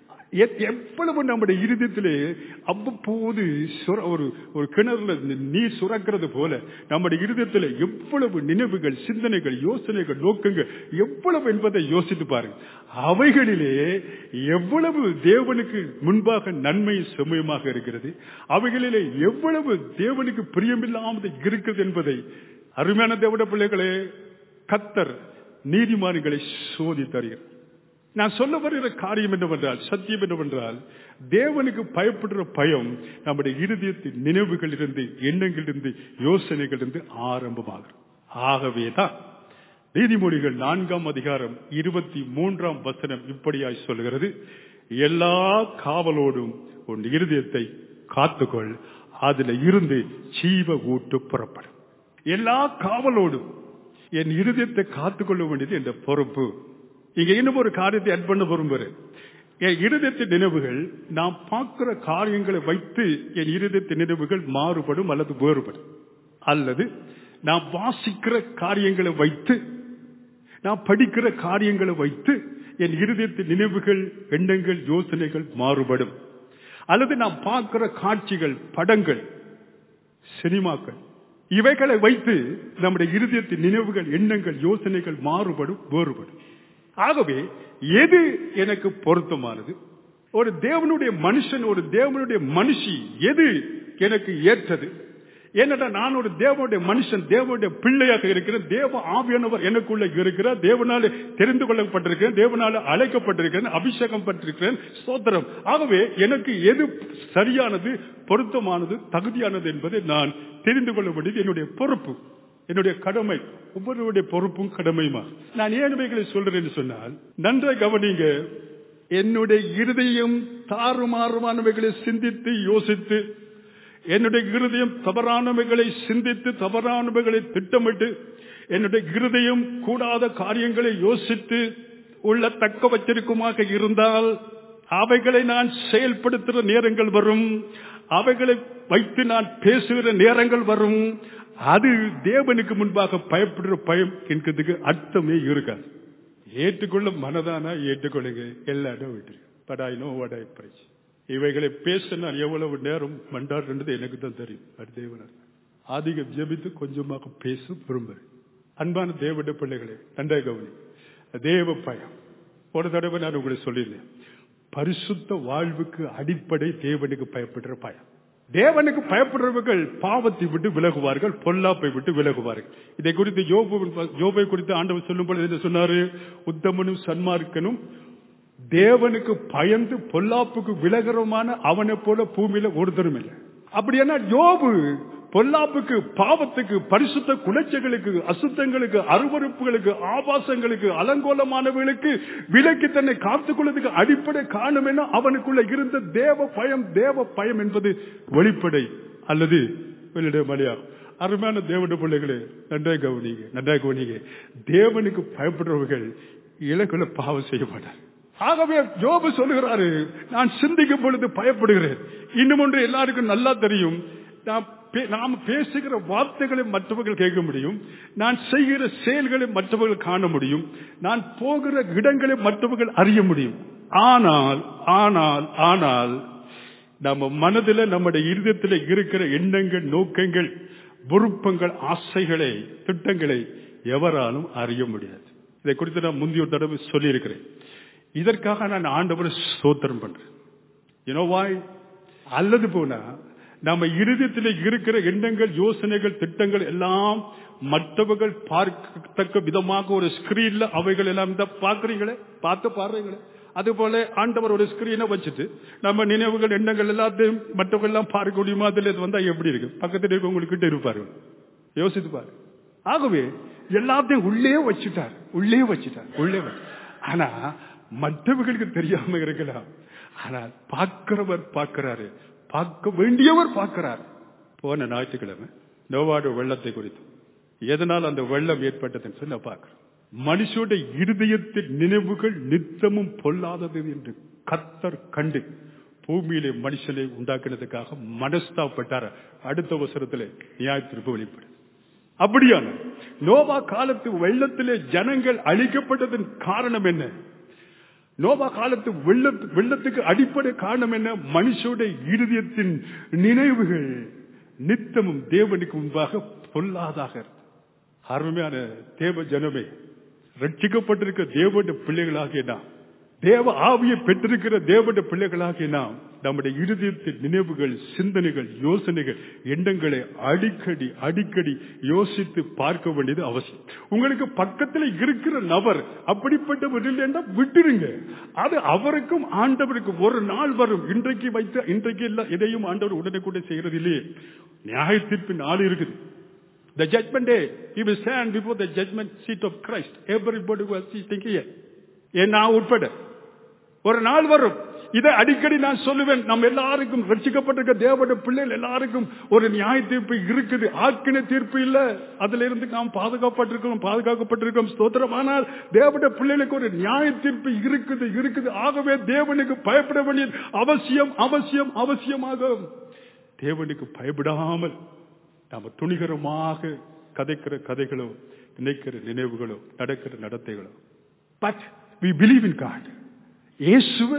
எ- எவ்வளவு நம்முடைய இருதயத்திலே அவ்வப்போது சுர- ஒரு ஒரு கிணறுல நீர் சுரக்கிறது போல நம்முடைய இருதயத்திலே எவ்வளவு நினைவுகள் சிந்தனைகள் யோசனைகள் நோக்கங்கள் எவ்வளவு என்பதை யோசித்து பாருங்க அவைகளிலே எவ்வளவு தேவனுக்கு முன்பாக நன்மை செம்மையுமாக இருக்கிறது அவைகளிலே எவ்வளவு தேவனுக்கு பிரியமில்லாமல் இருக்கிறது என்பதை அருமையான தேவட பிள்ளைகளே கத்தர் நீதிமான்களை சோதித்தருகிறார் நான் சொல்ல வருகிற காரியம் என்னவென்றால் சத்தியம் என்னவென்றால் தேவனுக்கு பயப்படுற பயம் நம்முடைய இருதயத்தின் நினைவுகளிலிருந்து எண்ணங்களிலிருந்து யோசனைகளிலிருந்து ஆரம்பமாகும் ஆகவேதான் நீதிமொழிகள் நான்காம் அதிகாரம் இருபத்தி மூன்றாம் வசனம் இப்படியாய் சொல்கிறது எல்லா காவலோடும் உன் இருதயத்தை காத்துக்கொள் அதுல இருந்து ஜீவ ஊட்டு புறப்படும் எல்லா காவலோடும் என் இருதயத்தை காத்துக்கொள்ள வேண்டியது என்ற பொறுப்பு இங்க இன்னும் ஒரு காரியத்தை அட் பண்ண விரும்புகிறேன் என் இருதயத்தின் நினைவுகள் நான் பார்க்கிற காரியங்களை வைத்து என் இருதயத்தின் நினைவுகள் மாறுபடும் அல்லது வேறுபடும் அல்லது நான் வாசிக்கிற காரியங்களை வைத்து நான் படிக்கிற காரியங்களை வைத்து என் இருதயத்தின் நினைவுகள் எண்ணங்கள் யோசனைகள் மாறுபடும் அல்லது நான் பார்க்கிற காட்சிகள் படங்கள் சினிமாக்கள் இவைகளை வைத்து நம்முடைய இருதயத்தின் நினைவுகள் எண்ணங்கள் யோசனைகள் மாறுபடும் வேறுபடும் ஆகவே எது எனக்கு பொருத்தமானது ஒரு தேவனுடைய மனுஷன் ஒரு தேவனுடைய மனுஷி எது எனக்கு ஏற்றது ஏனென்றால் நான் ஒரு தேவனுடைய மனுஷன் தேவனுடைய பிள்ளையாக இருக்கிறேன் தேவ ஆவியானவர் எனக்குள்ள இருக்கிறார் தேவனால தெரிந்து கொள்ளப்பட்டிருக்கிறேன் தேவனால அழைக்கப்பட்டிருக்கிறேன் அபிஷேகம் பட்டிருக்கிறேன் ஸ்தோத்திரம் ஆகவே எனக்கு எது சரியானது பொருத்தமானது தகுதியானது என்பதை நான் தெரிந்து கொள்ள வேண்டியது என்னுடைய பொறுப்பு என்னுடைய கடமை ஒவ்வொருவருடைய பொறுப்பும் கடமையுமா நான் ஏன் இவைகளை சொல்றேன் என்று சொன்னால் நன்றாய் கவனிங்க என்னுடைய இருதயம் தாறுமாறுமானவைகளை சிந்தித்து யோசித்து என்னுடைய இருதயம் தவறானவைகளை சிந்தித்து தவறானவைகளை திட்டமிட்டு என்னுடைய இருதயம் கூடாத காரியங்களை யோசித்து உள்ள தக்க வச்சிருக்குமாக இருந்தால் அவைகளை நான் செயல்படுத்துகிற நேரங்கள் வரும் அவைகளை வைத்து நான் பேசுகிற நேரங்கள் வரும் அது தேவனுக்கு முன்பாக பயப்படுற பயம் என்கிறதுக்கு அர்த்தமே இருக்காது ஏற்றுக்கொள்ள மனதானா ஏற்றுக்கொள்ளுங்க எல்லா இடம் விட்டுரு but I know what I praise இவைகளை பேச நான் எவ்வளவு நேரம் மண்டாடுறது எனக்கு தான் தெரியும் அது தேவனர் அதிகம் ஜெபித்து கொஞ்சமாக பேச விரும்புகிறேன் அன்பான தேவட பிள்ளைகளே நன்றாக கவனி தேவ பயம் ஒரு தடவை நான் உங்களுக்கு சொல்லியிருந்தேன் பரிசுத்த வாழ்வுக்கு அடிப்படை தேவனுக்கு பயப்படுற பயம் தேவனுக்கு பயப்படுறவர்கள் பாவத்தை விட்டு விலகுவார்கள் பொல்லாப்பை விட்டு விலகுவார்கள் இதை குறித்து யோபு யோபை குறித்து ஆண்டவர் சொல்லும் பொழுது என்ன சொன்னாரு உத்தமனும் சன்மார்க்கனும் தேவனுக்கு பயந்து பொல்லாப்புக்கு விலகிறமான அவனை போல பூமியில ஒருத்தரும் இல்லை அப்படின்னா யோபு பொல்லாப்புக்கு பாவத்துக்கு பரிசுத்த குலைச்சைகளுக்கு அசுத்தங்களுக்கு அருவறுப்புகளுக்கு ஆபாசங்களுக்கு அலங்கோலமானவர்களுக்கு விலக்கி தன்னை காத்துக்கொள்வதற்கு அடிப்படை காரணம் என்ன அவனுக்குள்ள இருந்த தேவ பயம் தேவ பயம் என்பது வெளிப்படை அல்லது வெளியிட மலையா அருமையான தேவனுடைய பிள்ளைகளே நன்றாக கவனிங்க நன்றாக கவனிங்க தேவனுக்கு பயப்படுறவர்கள் இலக்குள்ள பாவம் செய்ய மாட்டார் ஆகவே ஜோபு சொல்லுகிறாரு நான் சிந்திக்கும் பொழுது பயப்படுகிறேன் இன்னும் ஒன்று எல்லாருக்கும் நல்லா தெரியும் நான் பே- நாம் பேசுகிற வார்த்தைகளை மற்றவர்கள் கேட்க முடியும் நான் செய்கிற செயல்களை மற்றவர்கள் காண முடியும் நான் போகிற இடங்களை மற்றவர்கள் அறிய முடியும் ஆனால் ஆனால் ஆனால் நம்ம மனதில் நம்முடைய இருதயத்தில் இருக்கிற எண்ணங்கள் நோக்கங்கள் விருப்பங்கள் ஆசைகளை திட்டங்களை எவராலும் அறிய முடியாது இதை குறித்து நான் முந்தைய ஒரு தடவை சொல்லியிருக்கிறேன் இதற்காக நான் ஆண்டவரை ஸ்தோத்திரம் பண்றேன் யூனோவாய் அல்லது போனா நம்ம இருதயத்தில் இருக்கிற எண்ணங்கள் யோசனைகள் திட்டங்கள் எல்லாம் மற்றவர்கள் பார்க்கத்தக்க விதமாக ஒரு ஸ்கிரீன்ல அவைகள் எல்லாம் இந்த பாக்குறீங்களே பார்த்து பாடுறீங்களே அது போல ஆண்டவர் ஒரு ஸ்கிரீனை வச்சுட்டு நம்ம நினைவுகள் எண்ணங்கள் எல்லாத்தையும் மற்றவங்க எல்லாம் பார்க்க முடியுமா அதுல இது வந்தா எப்படி இருக்கு பக்கத்துல இருக்கவங்களுக்கு இருப்பாரு யோசித்து பாரு ஆகவே எல்லாத்தையும் உள்ளே வச்சுட்டார் உள்ளே வச்சுட்டார் உள்ளே வச்சு ஆனா மற்றவர்களுக்கு தெரியாம இருக்கலாம் ஆனால் பார்க்கிறவர் பார்க்கிறாரு பார்க்க வேண்டியவர் பார்க்கிறார் போன ஞாயிற்றுக்கிழமை நோவாடு வெள்ளத்தை குறித்து எதனால் அந்த வெள்ளம் ஏற்பட்டதுன்னு சொல்லி நான் பார்க்கிறேன் மனுஷோட இருதயத்தின் நினைவுகள் நித்தமும் பொல்லாதது என்று கத்தர் கண்டு பூமியிலே மனுஷனை உண்டாக்குனதுக்காக மனஸ்தாப்பட்டார் அடுத்த வசனத்திலே நியாயத்திற்கு வெளிப்படும் அப்படியான நோவா காலத்து வெள்ளத்திலே ஜனங்கள் அழிக்கப்பட்டதன் காரணம் என்ன நோவா காலத்து வெள்ளத்து வெள்ளத்துக்கு அடிப்படை காரணம் என்ன மனுஷோட இருதயத்தின் நினைவுகள் நித்தமும் தேவனுக்கு முன்பாக பொல்லாதாக இருக்கு. அருமையான தேவ ஜனமே ரட்சிக்கப்பட்டிருக்க தேவனுடைய பிள்ளைகளாகிய நாம் தேவ ஆவியை பெற்றிருக்கிற தேவனுடைய பிள்ளைகளாகிய நாம் நம்முடைய இருதயத்தின் நினைவுகள் சிந்தனைகள் யோசனைகள் எண்ணங்களை அடிக்கடி அடிக்கடி யோசித்து பார்க்க வேண்டியது அவசியம் உங்களுக்கு பக்கத்தில் இருக்கிற நபர் அப்படிப்பட்டவர் இல்லைன்னா விட்டுருங்க அது அவருக்கும் ஆண்டவருக்கும் ஒரு நாள் வரும் இன்றைக்கு வைத்த இன்றைக்கு எல்லாம் எதையும் ஆண்டவர் உடனே கூட செய்யறது இல்லையே நியாயத்தீர்ப்பின் நாள் இருக்குது The judgment day, he will stand before the judgment seat of Christ. Everybody who is sitting here. ஏன் நான் உட்பட ஒரு நாள் வரும் இதை அடிக்கடி நான் சொல்லுவேன் நம்ம எல்லாருக்கும் ரட்சிக்கப்பட்டிருக்க தேவனுடைய பிள்ளைகள் எல்லாருக்கும் ஒரு நியாய தீர்ப்பு இருக்குது ஆக்கின தீர்ப்பு இல்ல அதுல இருந்து நாம் பாதுகாப்பட்டிருக்கோம் பாதுகாக்கப்பட்டிருக்கோம் ஸ்தோத்திரம் ஆனால் தேவனுடைய பிள்ளைகளுக்கு ஒரு நியாய தீர்ப்பு இருக்குது இருக்குது ஆகவே தேவனுக்கு பயப்பட வேண்டியது அவசியம் அவசியம் அவசியமாகும் தேவனுக்கு பயப்படாமல் நாம துணிகரமாக கதைக்கிற கதைகளோ நினைக்கிற நினைவுகளோ நடக்கிற நடத்தைகளோ but we believe in God இயேசுவை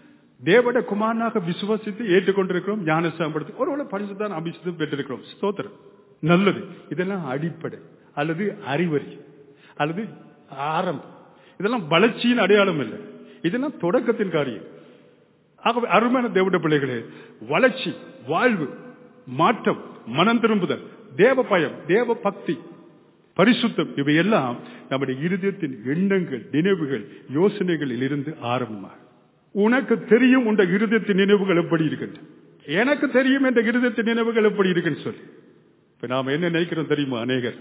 தேவட குமாரனாக விசுவாசித்து ஏற்றுக்கொண்டிருக்கிறோம் ஞானசாம்படுத்தி ஒருவேளை பரிசுத்தான் அபிஷேகம் பெற்றிருக்கிறோம் ஸ்தோத்திரம் நல்லது இதெல்லாம் அடிப்படை அல்லது அறிவறி அல்லது ஆரம்பம் இதெல்லாம் வளர்ச்சியின் அடையாளம் இல்லை இதெல்லாம் தொடக்கத்தின் காரியம் ஆகவே அருமையான தேவட பிள்ளைகளே வளர்ச்சி வாழ்வு மாற்றம் மனம் திரும்புதல் தேவ பயம் தேவ பக்தி பரிசுத்தம் இவையெல்லாம் நம்முடைய இருதயத்தின் எண்ணங்கள் நினைவுகள் யோசனைகளில் இருந்து ஆரம்பமாக உனக்கு தெரியும் உண்ட இருதயத்தின் நினைவுகள் எப்படி இருக்கின்ற எனக்கு தெரியும் என்ற இருதயத்தின் நினைவுகள் எப்படி இருக்குன்னு சொல்லி இப்ப நாம என்ன நினைக்கிறோம் தெரியுமா அநேகர்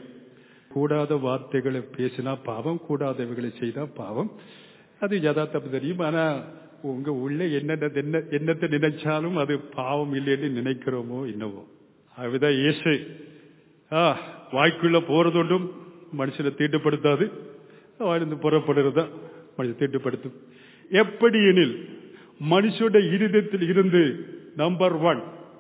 கூடாத வார்த்தைகளை பேசினா பாவம் கூடாதவைகளை செய்தா பாவம் அது யதார்த்தம் தெரியும் ஆனா உங்க உள்ள என்னென்ன என்ன என்னத்தை நினைச்சாலும் அது பாவம் இல்லைன்னு நினைக்கிறோமோ என்னவோ அதுதான் இயேசு ஆ, வாய்க்குள்ள போறதொன்றும் மனுஷனை தீட்டுப்படுத்தாது வாயிலிருந்து புறப்படுறதா மனுஷன் தீட்டுப்படுத்தும் எப்படி எனில் மனுஷோட இருதயத்தில் இருந்து நம்பர் ஒன்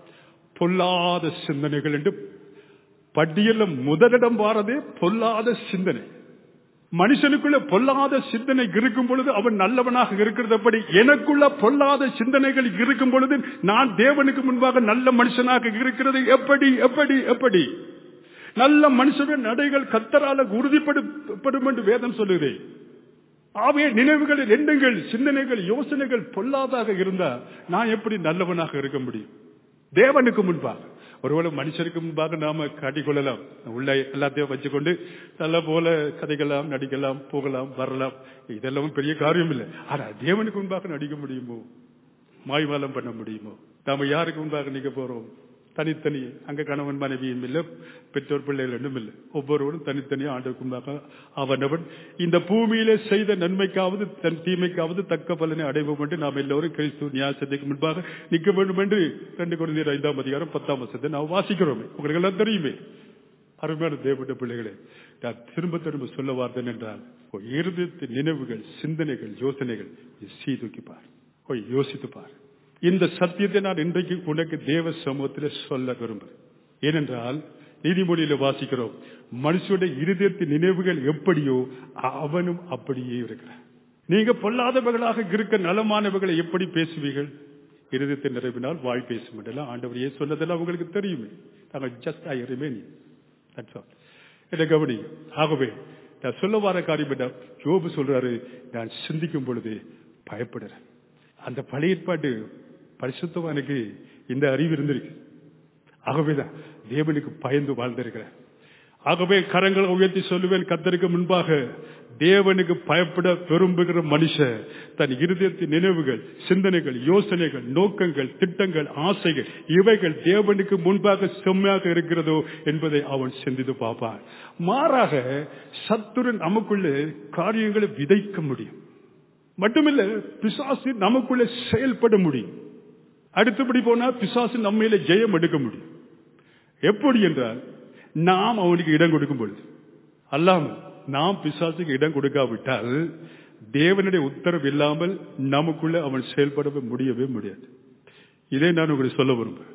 பொல்லாத சிந்தனைகள் என்று பட்டியல முதலிடம் வாரதே பொல்லாத சிந்தனை மனுஷனுக்குள்ள பொல்லாத சிந்தனை இருக்கும் பொழுது அவன் நல்லவனாக இருக்கிறதப்படி எனக்குள்ள பொல்லாத சிந்தனைகள் இருக்கும் பொழுது நான் தேவனுக்கு முன்பாக நல்ல மனுஷனாக இருக்கிறது எப்படி எப்படி எப்படி நல்ல மனுஷனின் நடைகள் கத்தரால உறுதிப்படும் என்று வேதம் சொல்லுதே ஆவே நினைவுகளில் எண்ணங்கள் சிந்தனைகள் யோசனைகள் பொல்லாதாக இருந்தா நான் எப்படி நல்லவனாக இருக்க முடியும் தேவனுக்கு முன்பாக ஒருவேளை மனுஷருக்கு முன்பாக நாம காட்டிக்கொள்ளலாம் உள்ள எல்லாத்தையும் வச்சுக்கொண்டு நல்ல போல கதைக்கலாம் நடிக்கலாம் போகலாம் வரலாம் இதெல்லாம் பெரிய காரியம் இல்லை ஆனா தேவனுக்கு முன்பாக நடிக்க முடியுமோ மாய்வாலம் பண்ண முடியுமோ நாம யாருக்கு முன்பாக நிக்க போறோம் தனித்தனி அங்க கணவன் மனைவியும் இல்லை பெற்றோர் பிள்ளைகள் ரெண்டும் இல்லை ஒவ்வொருவரும் தனித்தனியா ஆண்டுக்கு முன்பாக அவனவன் இந்த பூமியிலே செய்த நன்மைக்காவது தன் தீமைக்காவது தக்க பலனை அடைவோம் என்று நாம் எல்லோரும் கிறிஸ்துவ நியாசத்துக்கு முன்பாக நிற்க வேண்டும் என்று ரெண்டு குழந்தையர் ஐந்தாம் அதிகாரம் பத்தாம் வருஷத்தை நாம் வாசிக்கிறோமே உங்களுக்கு எல்லாம் தெரியுமே அருமையான தேவனுடைய பிள்ளைகளே நான் திரும்ப திரும்ப சொல்ல வார்த்தேன் என்றால் உன் இருதயத்தின் நினைவுகள் சிந்தனைகள் யோசனைகள் சீதூக்கி பார் போய் யோசித்து பார் இந்த சத்தியத்தை நான் இன்றைக்கு உனக்கு தேவ சமூகத்தில் சொல்ல விரும்புகிறேன் ஏனென்றால் நீதிமொழியில வாசிக்கிறோம் மனுஷனுடைய இருதயத்தின் நினைவுகள் எப்படியோ அவனும் அப்படியே இருக்கிறான் நீங்க பொல்லாதவர்களாக இருக்க நலமானவர்களை எப்படி பேசுவீர்கள் இருதயத்தை நிறைவினால் வாழ் பேசும் என்றெல்லாம் ஆண்டவர் ஏன் சொன்னதெல்லாம் உங்களுக்கு தெரியுமே நாங்கள் ஜஸ்ட் ஐ ரிமேன் என்ன கவனி ஆகவே நான் சொல்ல வர காரியம் என்ன யோபு சொல்றாரு நான் சிந்திக்கும் பொழுது பயப்படுறேன் அந்த பழைய ஏற்பாட்டு பரிசுத்தவானுக்கு இந்த அறிவு இருந்திருக்கு ஆகவேதான் தேவனுக்கு பயந்து வாழ்ந்திருக்கிறேன் ஆகவே கரங்களை உயர்த்தி சொல்லுவேன் கத்தருக்கு முன்பாக தேவனுக்கு பயப்பட விரும்புகிற மனுஷன் தன் இருதயத்தின் நினைவுகள் சிந்தனைகள் யோசனைகள் நோக்கங்கள் திட்டங்கள் ஆசைகள் இவைகள் தேவனுக்கு முன்பாக செம்மையாக இருக்கிறதோ என்பதை அவன் சிந்தித்து பார்ப்பான் மாறாக சத்துரு நமக்குள்ளே காரியங்களை விதைக்க முடியும் மட்டுமில்ல பிசாசு நமக்குள்ளே செயல்பட முடியும் அடுத்தபடி போனா பிசாசு நம்மையில ஜெயம் எடுக்க முடியும் எப்படி என்றால் நாம் அவனுக்கு இடம் கொடுக்கும் பொழுது அல்லாமல் நாம் பிசாசுக்கு இடம் கொடுக்காவிட்டால் தேவனுடைய உத்தரவு இல்லாமல் நமக்குள்ள அவன் செயல்படவே முடியவே முடியாது இதை நான் உங்களுக்கு சொல்ல விரும்புகிறேன்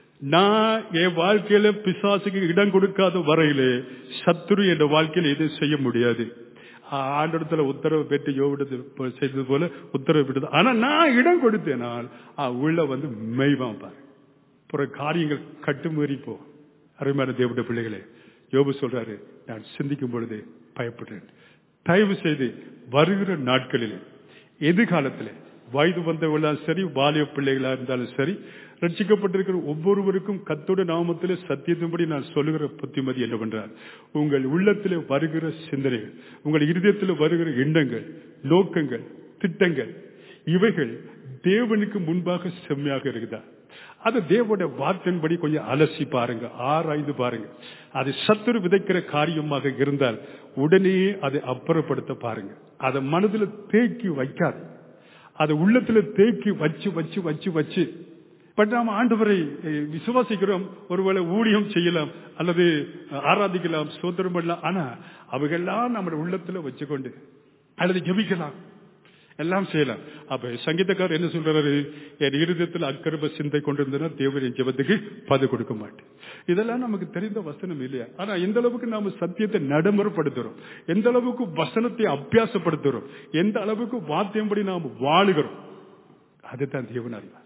நான் என் வாழ்க்கையில பிசாசுக்கு இடம் கொடுக்காத வரையிலே சத்துரு என்ற வாழ்க்கையில எதுவும் செய்ய முடியாது ஆண்டத்துல உத்தரவு பெற்று யோவிடத்தில் செய்தது போல உத்தரவு பெற்றது ஆனா நான் இடம் கொடுத்தேனால் உள்ள வந்து மெய்வான் பாரு பிற காரியங்கள் கட்டுமீறி போ அருமையான தேவட பிள்ளைகளே யோபு சொல்றாரு நான் சிந்திக்கும் பொழுது பயப்படுறேன் தயவு செய்து வருகிற நாட்களில் எதிர்காலத்தில் வயது வந்தவர்களாலும் சரி வாலிய பிள்ளைகளா இருந்தாலும் சரி ரட்சிக்கப்பட்டிருக்கிற ஒவ்வொருவருக்கும் கத்தோட நாமத்திலே சத்தியத்தின்படி நான் சொல்லுகிற புத்திமதி என்னவென்றால் உங்கள் உள்ளத்திலே வருகிற சிந்தனைகள் உங்கள் இருதயத்தில் வருகிற எண்ணங்கள் நோக்கங்கள் திட்டங்கள் இவைகள் தேவனுக்கு முன்பாக செம்மையாக இருக்குதா அது தேவோட வார்த்தையின்படி கொஞ்சம் அலசி பாருங்க ஆராய்ந்து பாருங்க அது சத்துரு விதைக்கிற காரியமாக இருந்தால் உடனே அதை அப்புறப்படுத்த பாருங்க அதை மனதில் தேக்கி வைக்காது அதை உள்ளத்துல தேக்கி வச்சு வச்சு வச்சு வச்சு பட் நாம் ஆண்டவரை விசுவாசிக்கிறோம் ஒருவேளை ஊழியம் செய்யலாம் அல்லது ஆராதிக்கலாம் சோதரம் பண்ணலாம் ஆனா அவைகள்லாம் நம்முடைய உள்ளத்துல வச்சுக்கொண்டு அல்லது ஜபிக்கலாம் எல்லாம் செய்யலாம் அப்ப சங்கீதக்காரர் என்ன சொல்றாரு என் இருதயத்தில் அக்கரப சிந்தை கொண்டிருந்தனா தேவரின் ஜபத்துக்கு பது கொடுக்க மாட்டேன் இதெல்லாம் நமக்கு தெரிந்த வசனம் இல்லையா ஆனா எந்த அளவுக்கு நாம சத்தியத்தை நடைமுறைப்படுத்துறோம் எந்த அளவுக்கு வசனத்தை அபியாசப்படுத்துறோம் எந்த அளவுக்கு வாத்தியம்படி நாம் வாழுகிறோம் அதுதான் தேவன் அறிவார்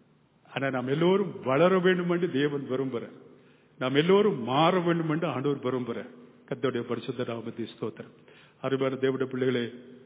ஆனா நாம் எல்லோரும் வளர வேண்டும் என்று தேவன் விரும்புற நாம் எல்லோரும் மாற வேண்டும் என்று ஆண்டவர் விரும்புற கத்தோடைய பரிசுத்த நாமத்தி ஸ்தோத்திரம் அருமையான தேவடைய பிள்ளைகளே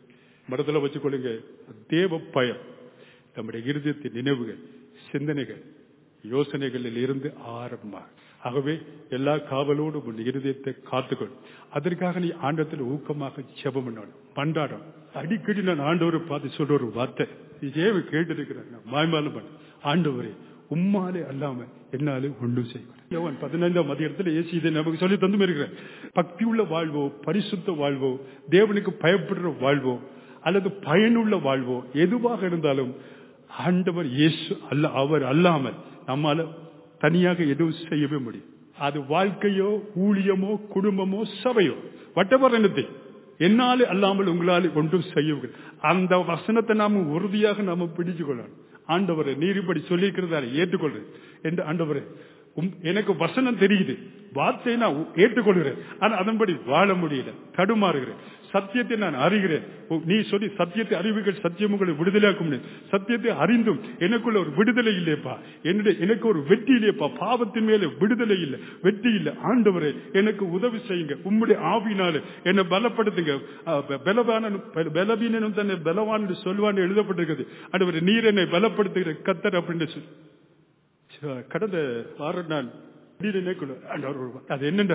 மனதில் வச்சுக்கொள்ளுங்க தேவ பயம் நம்முடைய இருதயத்தின் நினைவுகள் சிந்தனைகள் யோசனைகளில் இருந்து ஆரம்பமாக ஆகவே எல்லா காவலோடும் உன் இருதயத்தை காத்துக்கொள் அதற்காக நீ ஆண்டத்தில் ஊக்கமாக ஜெபம் பண்ணணும் மண்டாடம் அடிக்கடி நான் ஆண்டவரை பார்த்து சொல்ற ஒரு வார்த்தை ஏவ கேட்டு இருக்கிறேன் மாய்மாலம் பண்ண ஆண்டவரே உம்மாலே அல்லாம என்னாலே ஒன்றும் செய்வேன் பதினைந்தாம் அதிகாரத்தில் ஏசி இதை நமக்கு சொல்லி தந்து இருக்கிறேன் பக்தி உள்ள வாழ்வோ பரிசுத்த வாழ்வோ தேவனுக்கு பயப்படுற வாழ்வோ அல்லது பயனுள்ள வாழ்வோ எதுவாக இருந்தாலும் ஆண்டவர் இயேசு அல்ல அவர் அல்லாமல் நம்மால தனியாக எதுவும் செய்யவே முடியும் அது வாழ்க்கையோ ஊழியமோ குடும்பமோ சபையோ வட்டவர் என்னத்தை என்னாலே அல்லாமல் உங்களால் ஒன்றும் செய்ய அந்த வசனத்தை நாம உறுதியாக நாம பிடிச்சு கொள்ளணும் ஆண்டவரை நீர் இப்படி சொல்லியிருக்கிறதால ஏற்றுக்கொள்றேன் என்று ஆண்டவரை எனக்கு வசனம் தெரியுது வார்த்தையை நான் ஏற்றுக்கொள்கிறேன் ஆனா அதன்படி வாழ முடியல தடுமாறுகிறேன் சத்தியத்தை நான் அறிகிறேன் நீ சொல்லி சத்தியத்தை அறிவுகள் சத்தியம் உங்களை விடுதலையாக்க முடியும் சத்தியத்தை அறிந்தும் எனக்குள்ள ஒரு விடுதலை இல்லையப்பா என்னுடைய எனக்கு ஒரு வெற்றி இல்லையப்பா பாவத்தின் மேல விடுதலை இல்லை வெற்றி இல்லை ஆண்டவரே எனக்கு உதவி செய்யுங்க உம்முடைய ஆவினால என்னை பலப்படுத்துங்க பலவான பலவீனனும் தன்னை பலவான் என்று சொல்வான் எழுதப்பட்டிருக்கிறது ஆண்டவரே நீர் என்னை பலப்படுத்துகிற கத்தர் அப்படின்னு சொல்லி கடந்த ஆறு நாள் அது என்னண்டா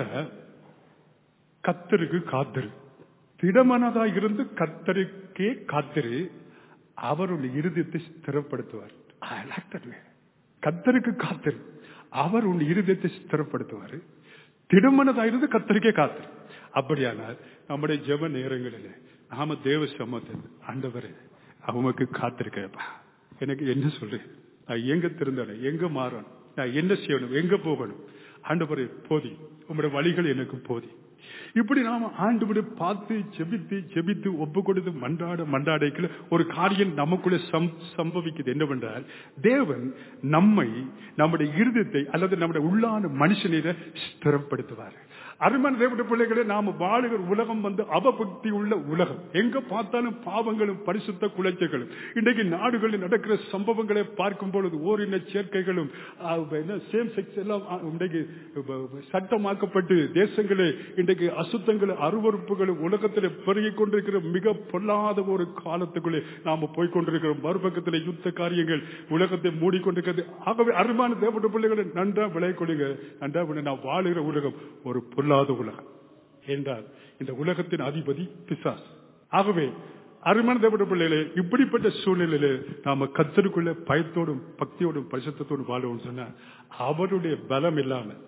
கத்தருக்கு காத்திரு திடமனதா இருந்து கத்தருக்கே காத்திரு அவருடைய இருதயத்தை ஸ்திரப்படுத்துவார் கத்தருக்கு காத்திரு அவர் உன் இருதயத்தை ஸ்திரப்படுத்துவார் திடமனதா இருந்து கத்தருக்கே காத்திரு அப்படியானால் நம்முடைய ஜெப நேரங்களில் நாம தேவ சமத்தை ஆண்டவரே அவனுக்கு காத்திருக்கப்பா எனக்கு என்ன சொல்லு நான் எங்க திருந்தணும் எங்க மாறணும் நான் என்ன செய்யணும் எங்க போகணும் ஆண்டவரே போதி உங்களுடைய வழிகள் எனக்கு போதி இப்படி நாம ஆண்டு பார்த்து ஜெபித்து ஜெபித்து ஒப்பு கொடுத்து மன்றாட மன்றாடைக்குள்ள ஒரு காரியம் நமக்குள்ள சம்பவிக்குது என்னவென்றால் தேவன் நம்மை நம்முடைய இருதயத்தை அல்லது நம்முடைய உள்ளான மனுஷனை ஸ்திரப்படுத்துவார் அருமன் தேவட பிள்ளைகளே நாம வாழுகிற உலகம் வந்து அவபக்தி உள்ள உலகம் எங்க பார்த்தாலும் பாவங்களும் பரிசுத்த குலைச்சைகளும் இன்றைக்கு நாடுகளில் நடக்கிற சம்பவங்களை பார்க்கும் பொழுது ஓரின சேர்க்கைகளும் சேம் செக்ஸ் எல்லாம் இன்றைக்கு சட்டமாக்கப்பட்டு தேசங்களே இன்றைக்கு அசுத்தங்கள் அருவறுப்புகளும் உலகத்தில் பெருகிக் கொண்டிருக்கிற மிக பொல்லாத ஒரு காலத்துக்குள்ளே நாம போய்கொண்டிருக்கிறோம் மறுபக்கத்தில் யுத்த காரியங்கள் உலகத்தை மூடிக்கொண்டிருக்கிறது ஆகவே அருமான தேவட பிள்ளைகளை நன்றா விளை கொள்ளுங்க நன்றா நான் வாழுகிற உலகம் ஒரு பொல்லாத உலகம் என்றால் இந்த உலகத்தின் அதிபதி பிசாஸ் ஆகவே அருமான தேவட பிள்ளைகளே இப்படிப்பட்ட சூழ்நிலையில நாம கத்தருக்குள்ள பயத்தோடும் பக்தியோடும் பரிசுத்தோடும் வாழவும் சொன்னா அவருடைய பலம் இல்லாமல்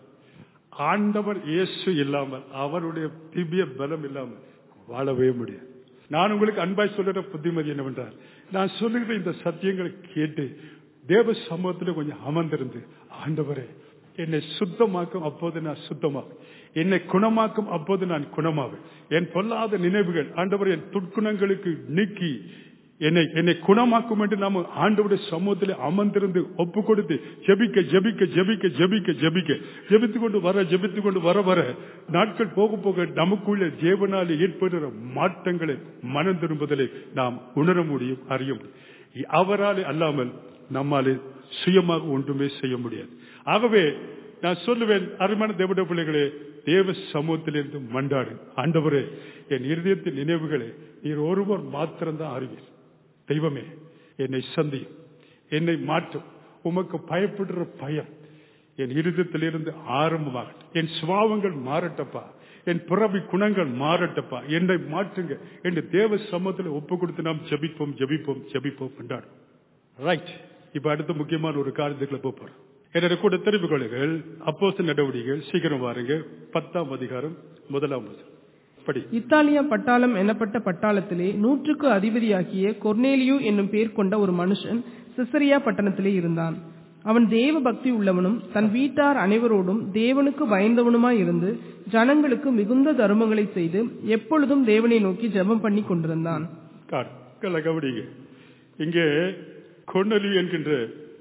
ஆண்டவர் இயேசு இல்லாமல் அவருடைய திவ்ய பலம் இல்லாமல் வாழவே முடியாது நான் உங்களுக்கு அன்பாய் சொல்லுற புத்திமதி என்னவென்றால் நான் சொல்லுகிற இந்த சத்தியங்களை கேட்டு தேவ சமூகத்தில் கொஞ்சம் அமர்ந்திருந்து ஆண்டவரே என்னை சுத்தமாக்கும் அப்போது நான் சுத்தமாகும் என்னை குணமாக்கும் அப்போது நான் குணமாவேன் என் பொல்லாத நினைவுகள் ஆண்டவர் என் துர்க்குணங்களுக்கு நீக்கி என்னை என்னை குணமாக்கும் என்று நாம ஆண்டவருடைய சமூகத்தில் அமர்ந்திருந்து ஒப்பு கொடுத்து ஜெபிக்க ஜெபிக்க ஜெபிக்க ஜெபிக்க ஜெபிக்க ஜெபித்து கொண்டு வர ஜெபித்து கொண்டு வர வர நாட்கள் போக போக நமக்குள்ள ஜேவனால் ஏற்படுகிற மாற்றங்களை மனம் திரும்புதலை நாம் உணர முடியும் அறிய முடியும் அவரால் அல்லாமல் நம்மாலே சுயமாக ஒன்றுமே செய்ய முடியாது ஆகவே நான் சொல்லுவேன் அருமையான தேவட பிள்ளைகளே தேவ சமூகத்திலிருந்து மண்டாடு ஆண்டவரே என் இருதயத்தின் நினைவுகளை நீர் ஒருவர் மாத்திரம்தான் அறிவீர் தெய்வமே என்னை சந்தியும் என்னை மாற்றும் உமக்கு பயப்படுற பயம் என் இருதயத்திலிருந்து ஆரம்பமாகட்டும் என் சுவாவங்கள் மாறட்டப்பா என் பிறவி குணங்கள் மாறட்டப்பா என்னை மாற்றுங்க என்று தேவ சமூகத்தில் ஒப்பு கொடுத்து நாம் ஜபிப்போம் ஜபிப்போம் ஜபிப்போம் கொண்டாடும் ரைட் இப்ப அடுத்த முக்கியமான ஒரு காரியத்துக்குள்ள போறோம் என்னோட கூட தெரிந்து கொள்ளுங்கள் அப்போச நடவடிக்கைகள் சீக்கிரம் வாருங்க பத்தாம் அதிகாரம் முதலாம் வசனம் படி இத்தாலியா பட்டாளம் எனப்பட்ட பட்டாளத்திலே நூற்றுக்கு அதிபதியாகிய கொர்னேலியு என்னும் பேர் கொண்ட ஒரு மனுஷன் சிசரியா பட்டணத்திலே இருந்தான் அவன் தேவ பக்தி உள்ளவனும் தன் வீட்டார் அனைவரோடும் தேவனுக்கு பயந்தவனுமாய் இருந்து ஜனங்களுக்கு மிகுந்த தர்மங்களை செய்து எப்பொழுதும் தேவனை நோக்கி ஜெபம் பண்ணி கொண்டிருந்தான் கார் கல கவனிங்க இங்கே கொன்னலி என்கின்ற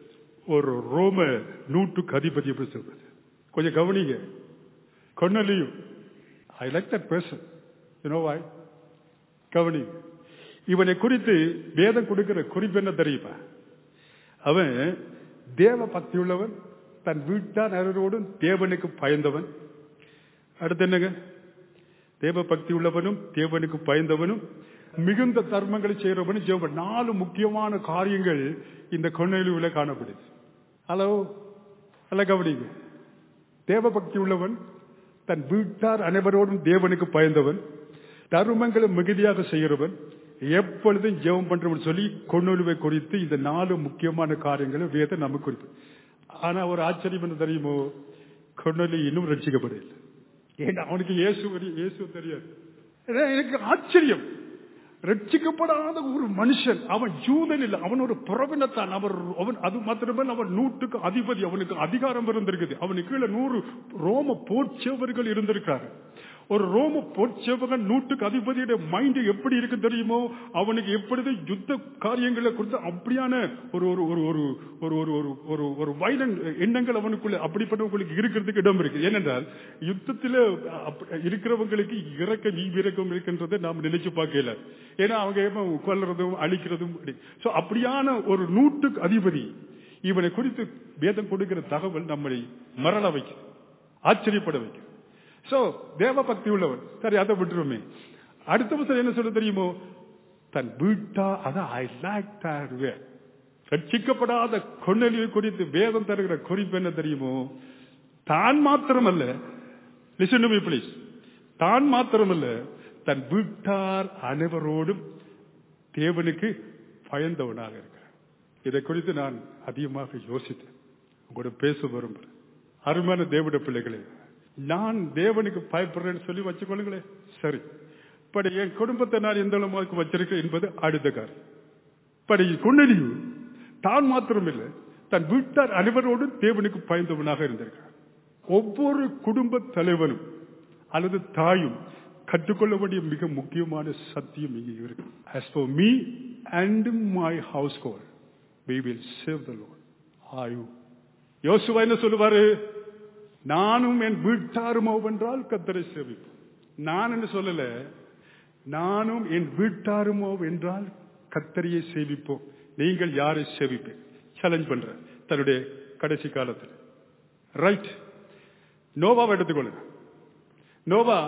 ஒரு ரோம நூற்றுக்கு அதிபதி எப்படி சொல்றது கொஞ்சம் கவனிங்க கொன்னலியும் I like that person you know வாய் கவனி இவனை குறித்து வேதம் கொடுக்கிற குறிப்பு என்ன தெரியுமா அவன் தேவ பக்தி உள்ளவன் தன் வீட்டார் நரரோடும் தேவனுக்கு பயந்தவன் அடுத்து என்னங்க தேவ பக்தி உள்ளவனும் தேவனுக்கு பயந்தவனும் மிகுந்த தர்மங்களை செய்யறவனும் ஜெபம் நாலு முக்கியமான காரியங்கள் இந்த கொன்னையில காணப்படுது ஹலோ அல்ல கவனிங்க தேவ பக்தி உள்ளவன் தன் வீட்டார் அனைவரோடும் தேவனுக்கு பயந்தவன் தருமங்களை மிகுதியாக செய்கிறவன் எப்பொழுதும் ஜெபம் பண்றவன் சொல்லி கொன்னொழுவை குறித்து இந்த நாலு முக்கியமான காரியங்களை வேதம் நமக்கு குறிப்பு ஆனா ஒரு ஆச்சரியம் என்ன தெரியுமோ கொன்னொலி இன்னும் ரட்சிக்கப்படவில்லை ஏன்னா அவனுக்கு இயேசு இயேசு தெரியாது எனக்கு ஆச்சரியம் ரட்சிக்கப்படாத ஒரு மனுஷன் அவன் ஜூதன் இல்லை அவன் ஒரு புறவினத்தான் அவர் அவன் அது மாத்திரமல்ல அவன் நூற்றுக்கு அதிபதி அவனுக்கு அதிகாரம் இருந்திருக்குது அவனுக்கு கீழே நூறு ரோம போர்ச்சேவர்கள் இருந்திருக்காரு ஒரு ரோம போர்ச்சேவகன் நூற்றுக்கு அதிபதியுடைய மைண்ட் எப்படி இருக்கு தெரியுமோ அவனுக்கு எப்படி யுத்த காரியங்களை கொடுத்து அப்படியான ஒரு ஒரு ஒரு ஒரு ஒரு ஒரு ஒரு ஒரு ஒரு வைலண்ட் எண்ணங்கள் அவனுக்குள்ள அப்படிப்பட்டவங்களுக்கு இருக்கிறதுக்கு இடம் இருக்கு ஏனென்றால் யுத்தத்தில் இருக்கிறவங்களுக்கு இறக்க நீ இறக்கம் இருக்கின்றதை நாம் நினைச்சு பார்க்கல ஏன்னா அவங்க கொல்றதும் அழிக்கிறதும் சோ அப்படியான ஒரு நூற்றுக்கு அதிபதி இவனை குறித்து வேதம் கொடுக்கிற தகவல் நம்மளை மரண வைக்கும் ஆச்சரியப்பட வைக்கும் சோ தேவ பக்தி உள்ளவன் சரி அதை விட்டுருமே அடுத்த வருஷம் என்ன சொல்ல தெரியுமோ தன் வீட்டா அதான் ஐ லைக் ரட்சிக்கப்படாத கொன்னலியை குறித்து வேதம் தருகிற குறிப்பு என்ன தெரியுமோ தான் மாத்திரமல்ல லிசன் டு மீ ப்ளீஸ் தான் மாத்திரமல்ல தன் வீட்டார் அனைவரோடும் தேவனுக்கு பயந்தவனாக இருக்கிறார் இதை குறித்து நான் அதிகமாக யோசித்தேன் உங்களோட பேச விரும்புகிறேன் அருமையான தேவட பிள்ளைகளே நான் தேவனுக்கு பயப்படுறேன்னு சொல்லி வச்சுக்கொள்ளுங்களேன் சரி பட் என் குடும்பத்தை நான் எந்த அளவுக்கு வச்சிருக்கேன் என்பது அடுத்த காரியம் பட் கொன்னடியும் தான் மாத்திரம் இல்லை தன் வீட்டார் அனைவரோடும் தேவனுக்கு பயந்தவனாக இருந்திருக்கிறார் ஒவ்வொரு குடும்ப தலைவனும் அல்லது தாயும் கற்றுக்கொள்ள வேண்டிய மிக முக்கியமான சத்தியம் இங்கே இருக்கு as for me and my house call we will serve the Lord ஆயு யோசுவா என்ன சொல்லுவாரு நானும் என் வீட்டாருமோ என்றால் கத்தரை சேவிப்போம் நான் என்ன சொல்லல நானும் என் வீட்டாருமோ என்றால் கத்தரியை சேவிப்போம் நீங்கள் யாரை சேவிப்பேன் சேலஞ்ச் பண்ற தன்னுடைய கடைசி காலத்தில் ரைட் நோவாவை எடுத்துக்கொள்ளுங்க நோவா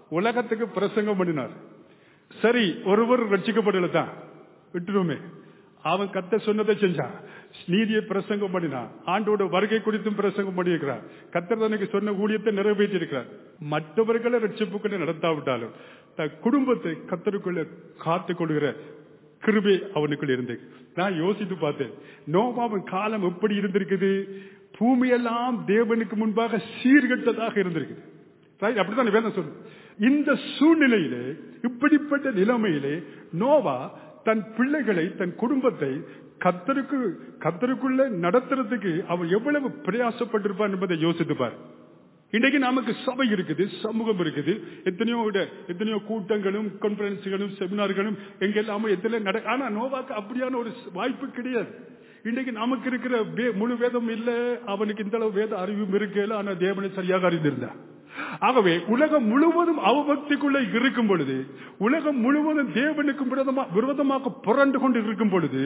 உலகத்துக்கு பிரசங்கம் பண்ணினார் சரி ஒருவர் ரட்சிக்கப்படல தான் விட்டுருமே அவன் கத்த சொன்னதை செஞ்சான் நீதியை பிரசங்கம் பண்ணினான் ஆண்டோட வருகை குறித்தும் பிரசங்கம் பண்ணியிருக்கிறார் கத்தர் தனக்கு சொன்ன ஊழியத்தை நிறைவேற்றி இருக்கிறார் மற்றவர்களை ரட்சிப்புக்குள்ள நடத்தாவிட்டாலும் தன் குடும்பத்தை கத்தருக்குள்ள காத்துக் கொள்கிற கிருபை அவனுக்குள் இருந்தது நான் யோசித்து பார்த்தேன் நோபாவின் காலம் எப்படி இருந்திருக்குது பூமியெல்லாம் தேவனுக்கு முன்பாக சீர்கெட்டதாக இருந்திருக்குது Right? அப்படித்தான் வேதம் சொல்லு இந்த சூழ்நிலையிலே இப்படிப்பட்ட நிலைமையிலே நோவா தன் பிள்ளைகளை தன் குடும்பத்தை கத்தருக்கு கத்தருக்குள்ள நடத்துறதுக்கு அவன் எவ்வளவு பிரயாசப்பட்டிருப்பான் என்பதை யோசித்துப்பார் இன்றைக்கு நமக்கு சபை இருக்குது சமூகம் இருக்குது எத்தனையோ இட- எத்தனையோ கூட்டங்களும் கான்பரன்ஸுகளும் செமினார்களும் எங்கெல்லாமோ எத்தனை நட ஆனா நோவாக்கு அப்படியான ஒரு வாய்ப்பு கிடையாது இன்றைக்கு நமக்கு இருக்கிற வே- முழு வேதம் இல்ல அவனுக்கு இந்த அளவு வேத அறிவும் இருக்கல ஆனா தேவனை சரியாக அறிந்திருந்தான் ஆகவே உலகம் முழுவதும் அவபக்திக்குள்ள இருக்கும் பொழுது உலகம் முழுவதும் தேவனுக்கு விரோதமா விரோதமாக புரண்டு கொண்டு இருக்கும் பொழுது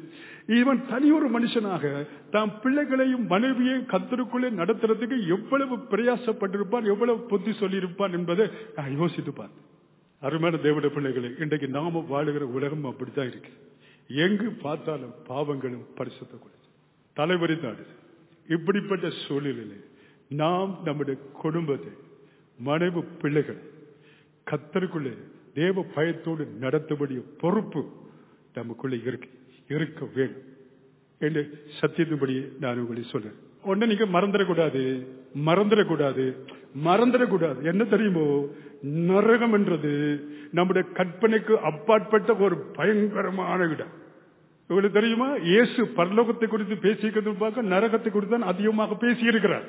இவன் தனியொரு மனுஷனாக தாம் பிள்ளைகளையும் மனைவியையும் கத்தருக்குள்ளே நடத்துறதுக்கு எவ்வளவு பிரயாசப்பட்டிருப்பான் எவ்வளவு புத்தி சொல்லியிருப்பான் என்பதை நான் யோசித்து பார்த்தேன் அருமையான தேவட பிள்ளைகளே இன்றைக்கு நாம வாழுகிற உலகம் அப்படித்தான் இருக்கு எங்கு பார்த்தாலும் பாவங்களும் பரிசுத்த கொடுத்து தலைவரி தாடுது இப்படிப்பட்ட சூழ்நிலையிலே நாம் நம்முடைய குடும்பத்தை மனைவி பிள்ளைகளை கத்தருக்குள்ளே தேவ பயத்தோடு நடத்தக்கூடிய பொறுப்பு நமக்குள்ளே இருக்கு இருக்க வேண்டும் என்று சத்தியத்தின்படி நான் உங்களை சொல்றேன் ஒண்ணு நீங்க மறந்துடக்கூடாது மறந்துடக்கூடாது மறந்துடக்கூடாது என்ன தெரியுமோ நரகம் என்றது நம்முடைய கற்பனைக்கு அப்பாற்பட்ட ஒரு பயங்கரமான இடம் உங்களுக்கு தெரியுமா இயேசு பரலோகத்தை குறித்து பேசிக்கிறது பார்க்க நரகத்தை குறித்து தான் அதிகமாக பேசியிருக்கிறார்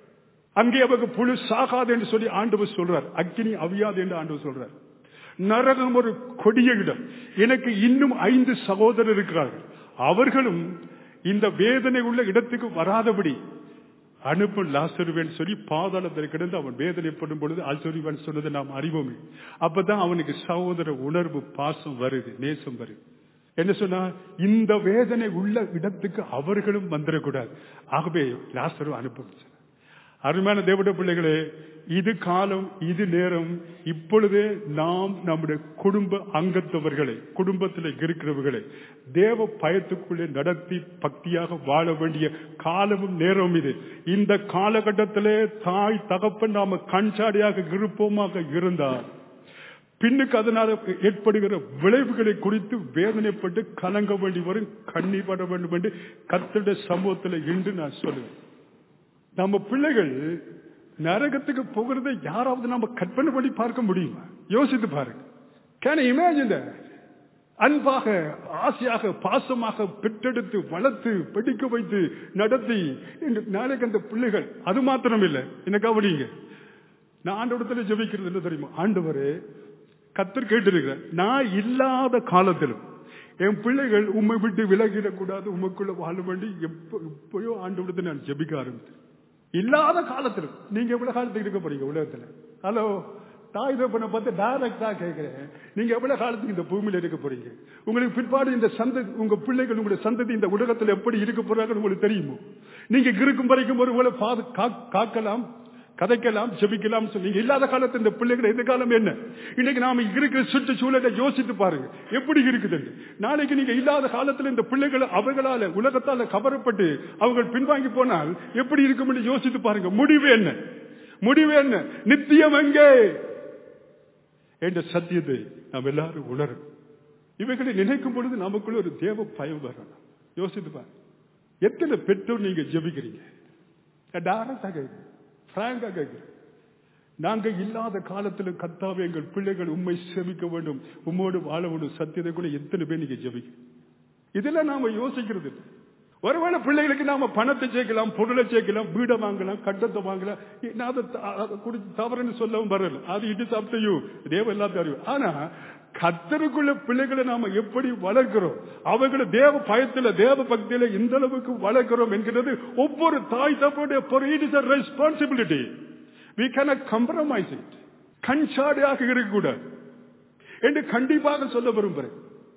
அங்கே அவருக்கு புழு சாகாது என்று சொல்லி ஆண்டவர் சொல்றார் அக்கினி அவியாது என்று ஆண்டவர் சொல்றார் நரகம் ஒரு கொடிய இடம் எனக்கு இன்னும் ஐந்து சகோதரர் இருக்கிறார்கள் அவர்களும் இந்த வேதனை உள்ள இடத்துக்கு வராதபடி அனுப்பும் லாசருவேன் சொல்லி பாதாளத்தில் கிடந்து அவன் வேதனைப்படும் பொழுது அல்சொரிவன் சொன்னதை நாம் அறிவோமே அப்பதான் அவனுக்கு சகோதர உணர்வு பாசம் வருது நேசம் வருது என்ன சொன்னா இந்த வேதனை உள்ள இடத்துக்கு அவர்களும் வந்துடக்கூடாது ஆகவே லாசரு அனுப்ப அருமையான தேவட பிள்ளைகளே இது காலம் இது நேரம் இப்பொழுதே நாம் நம்முடைய குடும்ப அங்கத்தவர்களை குடும்பத்தில் இருக்கிறவர்களை தேவ பயத்துக்குள்ளே நடத்தி பக்தியாக வாழ வேண்டிய காலமும் நேரம் இது இந்த காலகட்டத்திலே தாய் தகப்பன் நாம கண்சாடியாக இருப்போமாக இருந்தால் பின்னுக்கு அதனால ஏற்படுகிற விளைவுகளை குறித்து வேதனைப்பட்டு கலங்க வேண்டி வரும் கண்ணீர் பட வேண்டும் என்று கத்தட சமூகத்தில் இன்று நான் சொல்லுவேன் நம்ம பிள்ளைகள் நரகத்துக்கு போகிறதை யாராவது நம்ம கற்பனை பண்ணி பார்க்க முடியுமா யோசித்து பாருங்க கேன் இமேஜின் அன்பாக ஆசையாக பாசமாக பெற்றெடுத்து வளர்த்து படிக்க வைத்து நடத்தி இன்று நாளைக்கு அந்த பிள்ளைகள் அது மாத்திரம் இல்லை என்ன கவனிங்க நான் ஆண்டவரத்தில் ஜெபிக்கிறது என்ன தெரியுமா ஆண்டவரே கத்தர் கேட்டிருக்கிறேன் நான் இல்லாத காலத்திலும் என் பிள்ளைகள் உண்மை விட்டு விலகிடக்கூடாது உமக்குள்ள வாழ வேண்டி எப்போ எப்பயோ ஆண்டவரத்தை நான் ஜெபிக்க ஆரம்பித்தேன் இல்லாத காலத்திலும் நீங்க எவ்வளவு காலத்துக்கு இருக்க போறீங்க உலகத்துல ஹலோ தாய் தப்பனை பார்த்து டைரக்டா கேட்கிறேன் நீங்க எவ்வளவு காலத்துக்கு இந்த பூமியில இருக்க போறீங்க உங்களுக்கு பிற்பாடு இந்த சந்ததி உங்க பிள்ளைகள் உங்களுடைய சந்ததி இந்த உலகத்துல எப்படி இருக்க போறாங்கன்னு உங்களுக்கு தெரியுமோ நீங்க இருக்கும் வரைக்கும் ஒரு வேளை பாது காக்கலாம் கதைக்கலாம் ஜெபிக்கலாம் சொல்லி இல்லாத காலத்து இந்த பிள்ளைகள் எந்த காலம் என்ன இன்னைக்கு நாம இருக்கிற சுற்றுச்சூழலை யோசித்து பாருங்க எப்படி இருக்குது நாளைக்கு நீங்க இல்லாத காலத்துல இந்த பிள்ளைகள் அவர்களால உலகத்தால கவரப்பட்டு அவங்க பின்வாங்கி போனால் எப்படி இருக்கும் என்று யோசித்து பாருங்க முடிவு என்ன முடிவு என்ன நித்தியம் எங்கே என்ற சத்தியத்தை நாம் எல்லாரும் உணரும் இவைகளை நினைக்கும் பொழுது நமக்குள்ள ஒரு தேவ பயம் வரணும் யோசித்து பாருங்க எத்தனை பெற்றோர் நீங்க ஜெபிக்கிறீங்க டைரக்டா கேட்கிறேன் பிராங்கா கேட்கிறேன் நாங்க இல்லாத காலத்துல கத்தாவே எங்கள் பிள்ளைகள் உண்மை செபிக்க வேண்டும் உம்மோடு வாழ வேண்டும் சத்தியத்தை கூட எத்தனை பேர் நீங்க ஜெபிக்க இதெல்லாம் நாம யோசிக்கிறது இல்லை. ஒருவேளை பிள்ளைகளுக்கு நாம பணத்தை சேர்க்கலாம் பொருளை சேர்க்கலாம் வீடை வாங்கலாம் கட்டத்தை வாங்கலாம் நான் அதை த- அதை குறித்து தவறுன்னு சொல்லவும் வரல அது இட்டு சாப்பிட்டையும் தேவ எல்லாத்தையும் அறிவு ஆனா கத்தருக்குள்ள பிள்ளைகளை நாம எப்படி வளர்க்கிறோம் அவர்களை தேவ பயத்துல தேவ பக்தியில இந்த அளவுக்கு வளர்க்கிறோம் என்கிறது ஒவ்வொரு தாய் தப்போடைய it is responsibility we can compromise it கண்சாடியாக இருக்கக்கூடாது என்று கண்டிப்பாக சொல்ல விரும்புகிறேன்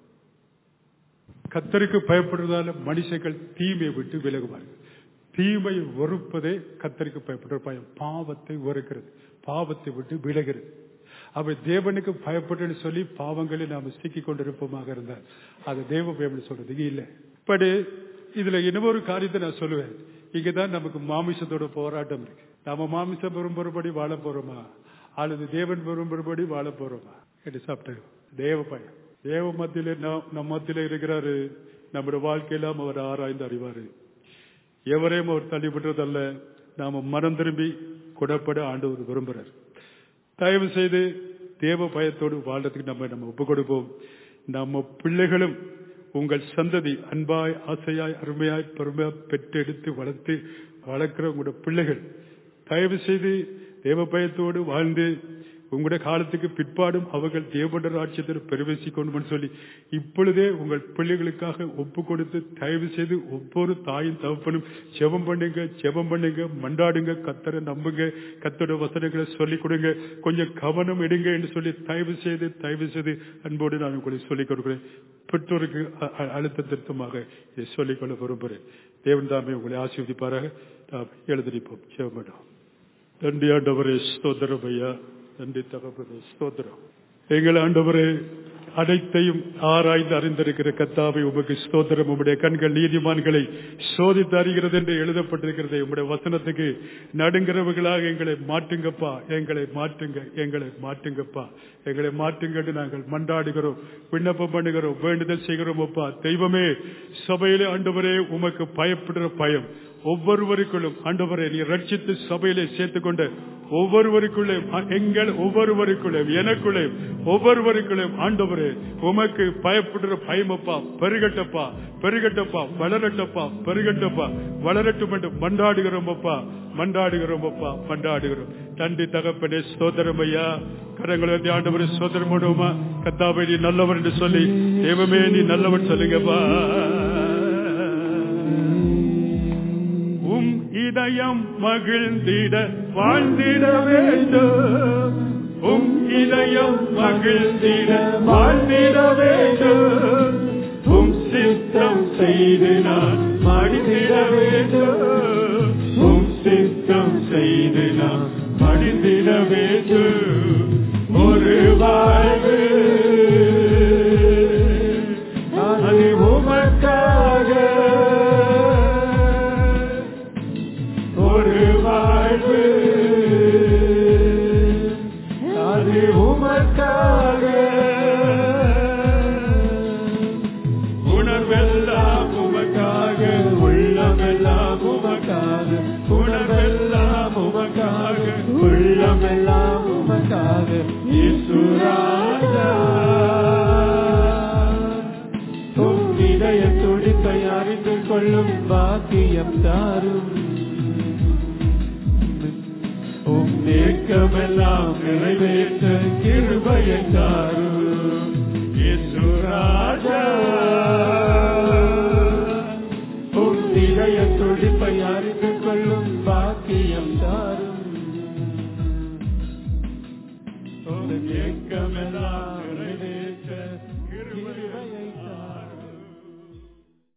கத்தருக்கு பயப்படுறதால மனுஷர்கள் தீமையை விட்டு விலகுவார்கள் தீமை வெறுப்பதே கத்தருக்கு பயப்படுற பயம் பாவத்தை வெறுக்கிறது பாவத்தை விட்டு விலகிறது அவர் தேவனுக்கு பயப்பட்டுன்னு சொல்லி பாவங்களில் நாம் சிக்கிக் கொண்டிருப்போமாக இருந்தால் அது தேவ பயம் சொல்றதுக்கு இல்லை பட் இதுல இன்னொரு காரியத்தை நான் சொல்லுவேன் இங்கதான் நமக்கு மாமிசத்தோட போராட்டம் இருக்கு நாம மாமிசம் விரும்புறபடி வாழ போறோமா அல்லது தேவன் விரும்புறபடி வாழ போறோமா என்று சாப்பிட்டு தேவ பயம் தேவ மத்தியில நாம் நம் மத்தியில இருக்கிறாரு நம்முடைய வாழ்க்கையெல்லாம் அவர் ஆராய்ந்து அறிவாரு எவரையும் அவர் தள்ளிவிட்டதல்ல நாம மனம் திரும்பி குடப்பட ஆண்டவர் விரும்புறார் தயவு செய்து தேவ பயத்தோடு வாழ்றதுக்கு நம்ம நம்ம ஒப்பு கொடுப்போம் நம்ம பிள்ளைகளும் உங்கள் சந்ததி அன்பாய் ஆசையாய் அருமையாய் பெருமையாய் பெற்றெடுத்து வளர்த்து வளர்க்கிற உங்களுடைய பிள்ளைகள் தயவு செய்து தேவ பயத்தோடு வாழ்ந்து உங்களுடைய காலத்துக்கு பிற்பாடும் அவர்கள் தேவபண்ட ராட்சியத்தில் பிரவேசிக்கணும் சொல்லி இப்பொழுதே உங்கள் பிள்ளைகளுக்காக ஒப்பு கொடுத்து தயவு செய்து ஒவ்வொரு தாயும் தகப்பனும் ஜெபம் பண்ணுங்க ஜெபம் பண்ணுங்க மண்டாடுங்க கத்தரை நம்புங்க கத்தோட வசனங்களை சொல்லிக் கொடுங்க கொஞ்சம் கவனம் எடுங்க என்று சொல்லி தயவு செய்து தயவு செய்து அன்போடு நான் உங்களை சொல்லிக் கொடுக்கிறேன் பெற்றோருக்கு அ- அ- அழுத்த திருத்தமாக இதை சொல்லிக்கொள்ள விரும்புகிறேன் தேவன் தாமே உங்களை ஆசீர்வதிப்பாராக நாம் எழுதிப்போம் ஜெபம் பண்ணுவோம் நன்றி ஆண்டவரே ஸ்தோத்திரம் ஐயா நன்றி தகப்பனே ஸ்தோத்திரம் எங்கள் ஆண்டவரே அனைத்தையும் ஆராய்ந்து அறிந்திருக்கிற கத்தாவை உமக்கு ஸ்தோத்திரம் உம்முடைய கண்கள் நீதிமான்களை சோதித்து அறிகிறது என்று எழுதப்பட்டிருக்கிறது உம்முடைய வசனத்துக்கு நடுங்கிறவர்களாக எங்களை மாற்றுங்கப்பா எங்களை மாற்றுங்க எங்களை மாற்றுங்கப்பா எங்களை மாற்றுங்க என்று நாங்கள் மன்றாடுகிறோம் விண்ணப்பம் பண்ணுகிறோம் வேண்டுதல் செய்கிறோம் அப்பா தெய்வமே சபையிலே ஆண்டவரே உமக்கு பயப்படுற பயம் ஒவ்வொருவருக்குள்ளும் ஆண்டவரை நீ ரட்சித்து சபையிலே சேர்த்துக் கொண்ட ஒவ்வொருவருக்குள்ளே எங்கள் ஒவ்வொருவருக்குள்ளே எனக்குள்ளே ஒவ்வொருவருக்குள்ளே ஆண்டவரே உமக்கு பயப்படுற பயமப்பா பெருகட்டப்பா பெருகட்டப்பா வளரட்டப்பா பெருகட்டப்பா வளரட்டும் என்று மன்றாடுகிறோம் அப்பா மன்றாடுகிறோம் அப்பா மன்றாடுகிறோம் நன்றி தகப்பனே சோதரம் ஐயா கரங்களை ஆண்டவரை சோதரம் போடுவோமா கத்தாவை நீ நல்லவர் என்று சொல்லி தேவமே நீ நல்லவன் சொல்லுங்கப்பா உம் இதயம் மகிழ்ந்திட வாழ்ந்திட வேண்டும் உம் இதயம் மகிழ்ந்திட வாழ்ந்திட வேண்டும் உம் சித்தம் செய்து நான் மடிந்திட வேண்டும் உம் சித்தம் செய்து நான் மடிந்திட வேண்டும் ஒரு வாழ்வு அது உமக்காக ஒரு வாழ்வு அது உமக்காக உணர்வெல்லாம் உமக்காக உள்ளமெல்லாம் உமக்காக உணர்வெல்லாம் உமக்காக உள்ளமெல்லாம் உமக்காக இசுராஜா உம் இதய துடிப்பை அறிந்து கொள்ளும் பாக்கியம் தாரும் உம் நேக்கமெல்லாம் நிறைவேற்ற கிருபையை தாரும் இயேசு ராஜா உம் இதய